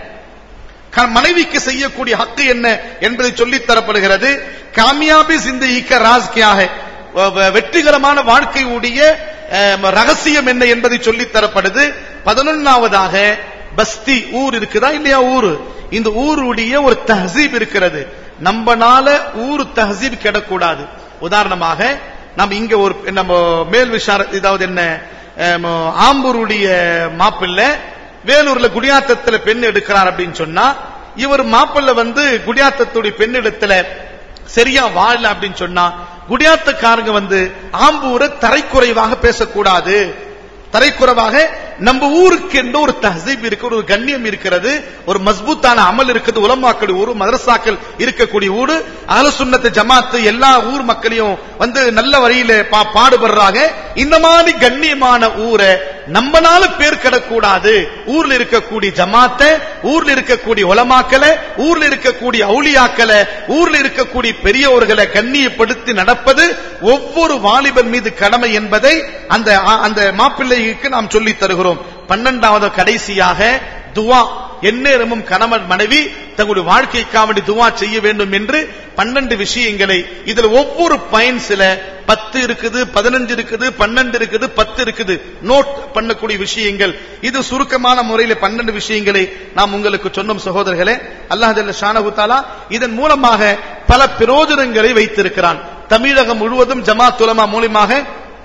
க- மனைவிக்கு செய்யக்கூடிய ஹக்கு என்ன என்பதை சொல்லித் தரப்படுகிறது காமியாபி சிந்திக்க ராஸ் கியா ஹை வ- வ- வெற்றிகரமான வாழ்க்கையுடைய அஹ், ரகசியம் என்ன என்பதை சொல்லித் தரப்படுது பதினொன்னாவதாக பஸ்தி ஊர் இருக்குதா இல்லையா ஊரு இந்த ஊருடைய ஒரு தஹசீப் இருக்கிறது நம்மனால ஊர் தஹசீப் கெடக்கூடாது உதாரணமாக நம்ம இங்க ஒரு நம்ம மேல் விசார இதாவது என்ன அஹ், ஆம்பூருடைய மாப்பிள்ளை வேலூர்ல குடியாத்தத்துல பெண் எடுக்கிறார் அப்படின்னு சொன்னா இவர் மாப்பிள்ளை வந்து குடியாத்தத்துடைய பெண்ணிடத்துல சரியா வாழல அப்படின்னு சொன்னா குடியாத்தக்காரங்க வந்து ஆம்பூரை தரைக்குறைவாக பேசக்கூடாது தரைக்குறைவாக நம்ம ஊருக்கு என்று ஒரு தஹசீப் இருக்கு ஒரு கண்ணியம் இருக்கிறது ஒரு மஸ்பூத்தான அமல் இருக்குது உலமாக்கள் ஊரு மதரசாக்கள் இருக்கக்கூடிய ஊரு அகல சுன்னத்து ஜமாத்து எல்லா ஊர் மக்களையும் வந்து நல்ல வழியில பா- பாடுபடுறாங்க இந்த மாதிரி கண்ணியமான ஊரை நம்மனால பேர் கிடக்கூடாது ஊர்ல இருக்கக்கூடிய ஜமாத்தை ஊர்ல இருக்கக்கூடிய உலமாக்களை ஊர்ல இருக்கக்கூடிய அவுலியாக்களை ஊர்ல இருக்கக்கூடிய பெரியவர்களை கண்ணியப்படுத்தி நடப்பது ஒவ்வொரு வாலிபன் மீது கடமை என்பதை அந்த அந்த மாப்பிள்ளைக்கு நாம் சொல்லித் தருகிறோம் பன்னெண்டாவது கடைசியாக துவா எந்நேரமும் கணவன் மனைவி தங்களுடைய வாழ்க்கைக்காக வேண்டி துவா செய்ய வேண்டும் என்று பன்னெண்டு விஷயங்களை இதுல ஒவ்வொரு பயன்ஸ்ல பத்து இருக்குது பதினஞ்சு இருக்குது பன்னெண்டு இருக்குது பத்து இருக்குது நோட் பண்ணக்கூடிய விஷயங்கள் இது சுருக்கமான முறையில பன்னெண்டு விஷயங்களை நாம் உங்களுக்கு சொன்னோம் சகோதரர்களே அல்லாஹ் ஜல்ல ஷானஹு தஆலா இதன் மூலமாக பல பிரயோஜனங்களை வைத்திருக்கிறான் தமிழகம் முழுவதும் ஜமாத் உலமா மூலியமாக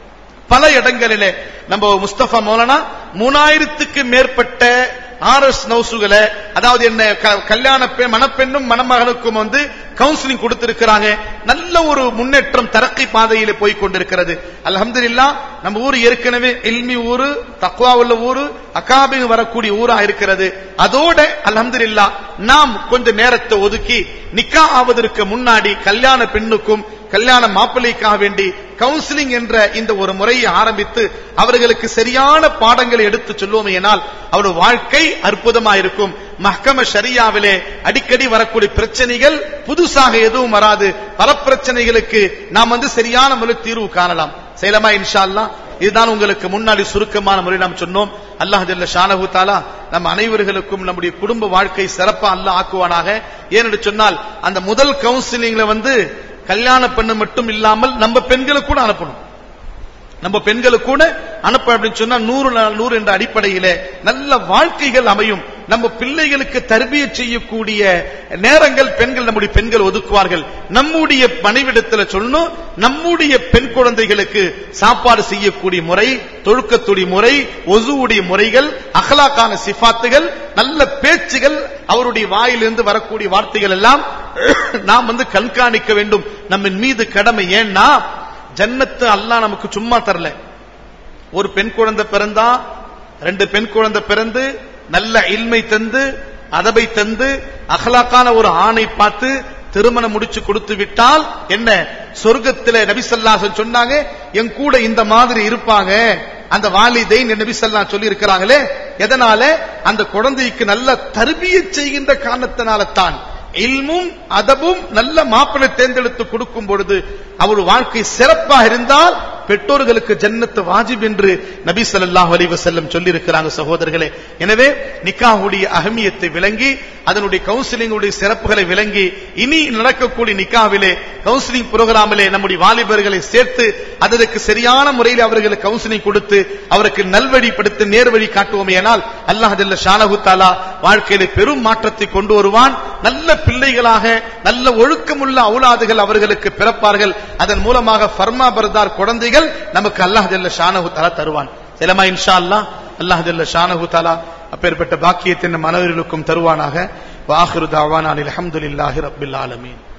பல இடங்களிலே நம்ம முஸ்தபா மௌலானா மூணாயிரத்துக்கு மேற்பட்ட ஆர் எஸ் நௌசுகளை அதாவது என்ன க- கல்யாண பெண் மணப்பெண்ணும் மணமகனுக்கும் வந்து கவுன்சிலிங் கொடுத்திருக்கிறாங்க நல்ல ஒரு முன்னேற்றம் தரக்கை பாதையில போய் கொண்டிருக்கிறது அல்ஹம்துலில்லாஹ் நம்ம ஊர் ஏற்கனவே இல்மி ஊரு தக்வா உள்ள ஊரு அகாபி வரக்கூடிய ஊரா இருக்கிறது அதோட அல்ஹம்துலில்லாஹ் நாம் கொஞ்ச நேரத்தை ஒதுக்கி நிக்கா ஆவதற்கு முன்னாடி கல்யாண பெண்ணுக்கும் கல்யாண மாப்பிள்ளைக்காக வேண்டி கவுன்சிலிங் என்ற இந்த ஒரு முறையை ஆரம்பித்து அவர்களுக்கு சரியான பாடங்களை எடுத்து சொல்லுவோமேனால் அவருடைய வாழ்க்கை அற்புதமா இருக்கும் மஹ்கம ஷரியாவிலே அடிக்கடி வரக்கூடிய பிரச்சனைகள் புதுசாக எதுவும் வராது பல பிரச்சனைகளுக்கு நாம் வந்து சரியான முறை தீர்வு காணலாம் செய்யலாமா இன்ஷா அல்லாஹ் இதுதான் உங்களுக்கு முன்னாடி சுருக்கமான முறை நாம் சொன்னோம் அல்லாஹ் ஜல்ல ஷானஹு தாலா நம் அனைவர்களுக்கும் நம்முடைய குடும்ப வாழ்க்கை சிறப்பா அல்லாஹ் ஆக்குவானாக ஏனென்று சொன்னால் அந்த முதல் கவுன்சிலிங்ல வந்து கல்யாண பெண்ணு மட்டும் இல்லாமல் நம்ம பெண்களுக்கு கூட அனுப்பணும் நம்ம பெண்களுக்கு கூட அனுப்ப அப்படின்னு சொன்னா நூறு நாள் நூறு என்ற அடிப்படையிலே நல்ல வாழ்க்கைகள் அமையும் நம்ம பிள்ளைகளுக்கு தர்பிய செய்யக்கூடிய நேரங்கள் பெண்கள் நம்முடைய பெண்கள் ஒதுக்குவார்கள் நம்முடைய மனைவிடத்துல சொல்லணும் நம்முடைய பெண் குழந்தைகளுக்கு சாப்பாடு செய்யக்கூடிய முறை தொழுக்கத்துடைய முறை ஒசுவுடைய முறைகள் அகலாக்கான சிஃபாத்துகள் நல்ல பேச்சுகள் அவருடைய வாயிலிருந்து வரக்கூடிய வார்த்தைகள் எல்லாம் நாம் வந்து கண்காணிக்க வேண்டும் நம்ம மீது கடமை ஏன்னா ஜன்னத்து அல்லாஹ் நமக்கு சும்மா தரல ஒரு பெண் குழந்தை பிறந்தா ரெண்டு பெண் குழந்தை பிறந்து நல்ல இல்மை தந்து அதபை தந்து அகலாக்கான ஒரு ஆணை பார்த்து திருமணம் முடிச்சு கொடுத்து விட்டால் என்ன சொர்க்கத்திலே நபிசல்லாசன் சொன்னாங்க என் கூட இந்த மாதிரி இருப்பாங்க அந்த வாலிதை நபிசல்லா சொல்லி இருக்கிறாங்களே எதனால அந்த குழந்தைக்கு நல்ல தர்பிய செய்கின்ற காரணத்தினால தான் இல்மும் அதபும் நல்ல மாப்பிளை தேர்ந்தெடுத்து கொடுக்கும் பொழுது அவர் வாழ்க்கை சிறப்பாக இருந்தால் பெற்றோர்களுக்கு ஜன்னத்து வாஜிப் என்று நபி ஸல்லல்லாஹு அலைஹி வஸல்லம் சொல்லி இருக்கிறாங்க சகோதரர்களே எனவே நிக்காஹுடைய அகமியத்தை விளங்கி அதனுடைய கவுன்சிலிங்குடைய சிறப்புகளை விளங்கி இனி நடக்கக்கூடிய நிக்காவிலே கவுன்சிலிங் புரோகிராமிலே நம்முடைய வாலிபர்களை சேர்த்து அதற்கு சரியான முறையில் அவர்களுக்கு கவுன்சிலிங் கொடுத்து அவருக்கு நல்வழிப்படுத்தி நேர்வழி காட்டுவோமே ஆனால் அல்லாஹ் ஜல்ல ஷானஹு தஆலா வாழ்க்கையிலே பெரும் மாற்றத்தை கொண்டு வருவான் நல்ல பிள்ளைகளாக நல்ல ஒழுக்கமுள்ள அவுலாதுகள் அவர்களுக்கு பிறப்பார்கள் அதன் மூலமாக ஃபர்மா பர்தார் குழந்தைகள் நமக்கு அல்லாஹ் ஜல்ல ஷானஹு தஆலா தருவான் செலமா இன்ஷா அல்லாஹ் அல்லாஹ் ஜல்ல ஷானஹு தஆலா அப்பேற்பட்ட பாக்கியத்தின் மனவர்களுக்கும் தருவானாக வாஹிரு தாவானா அல்ஹம்துலில்லாஹி ரப்பில் ஆலமீன்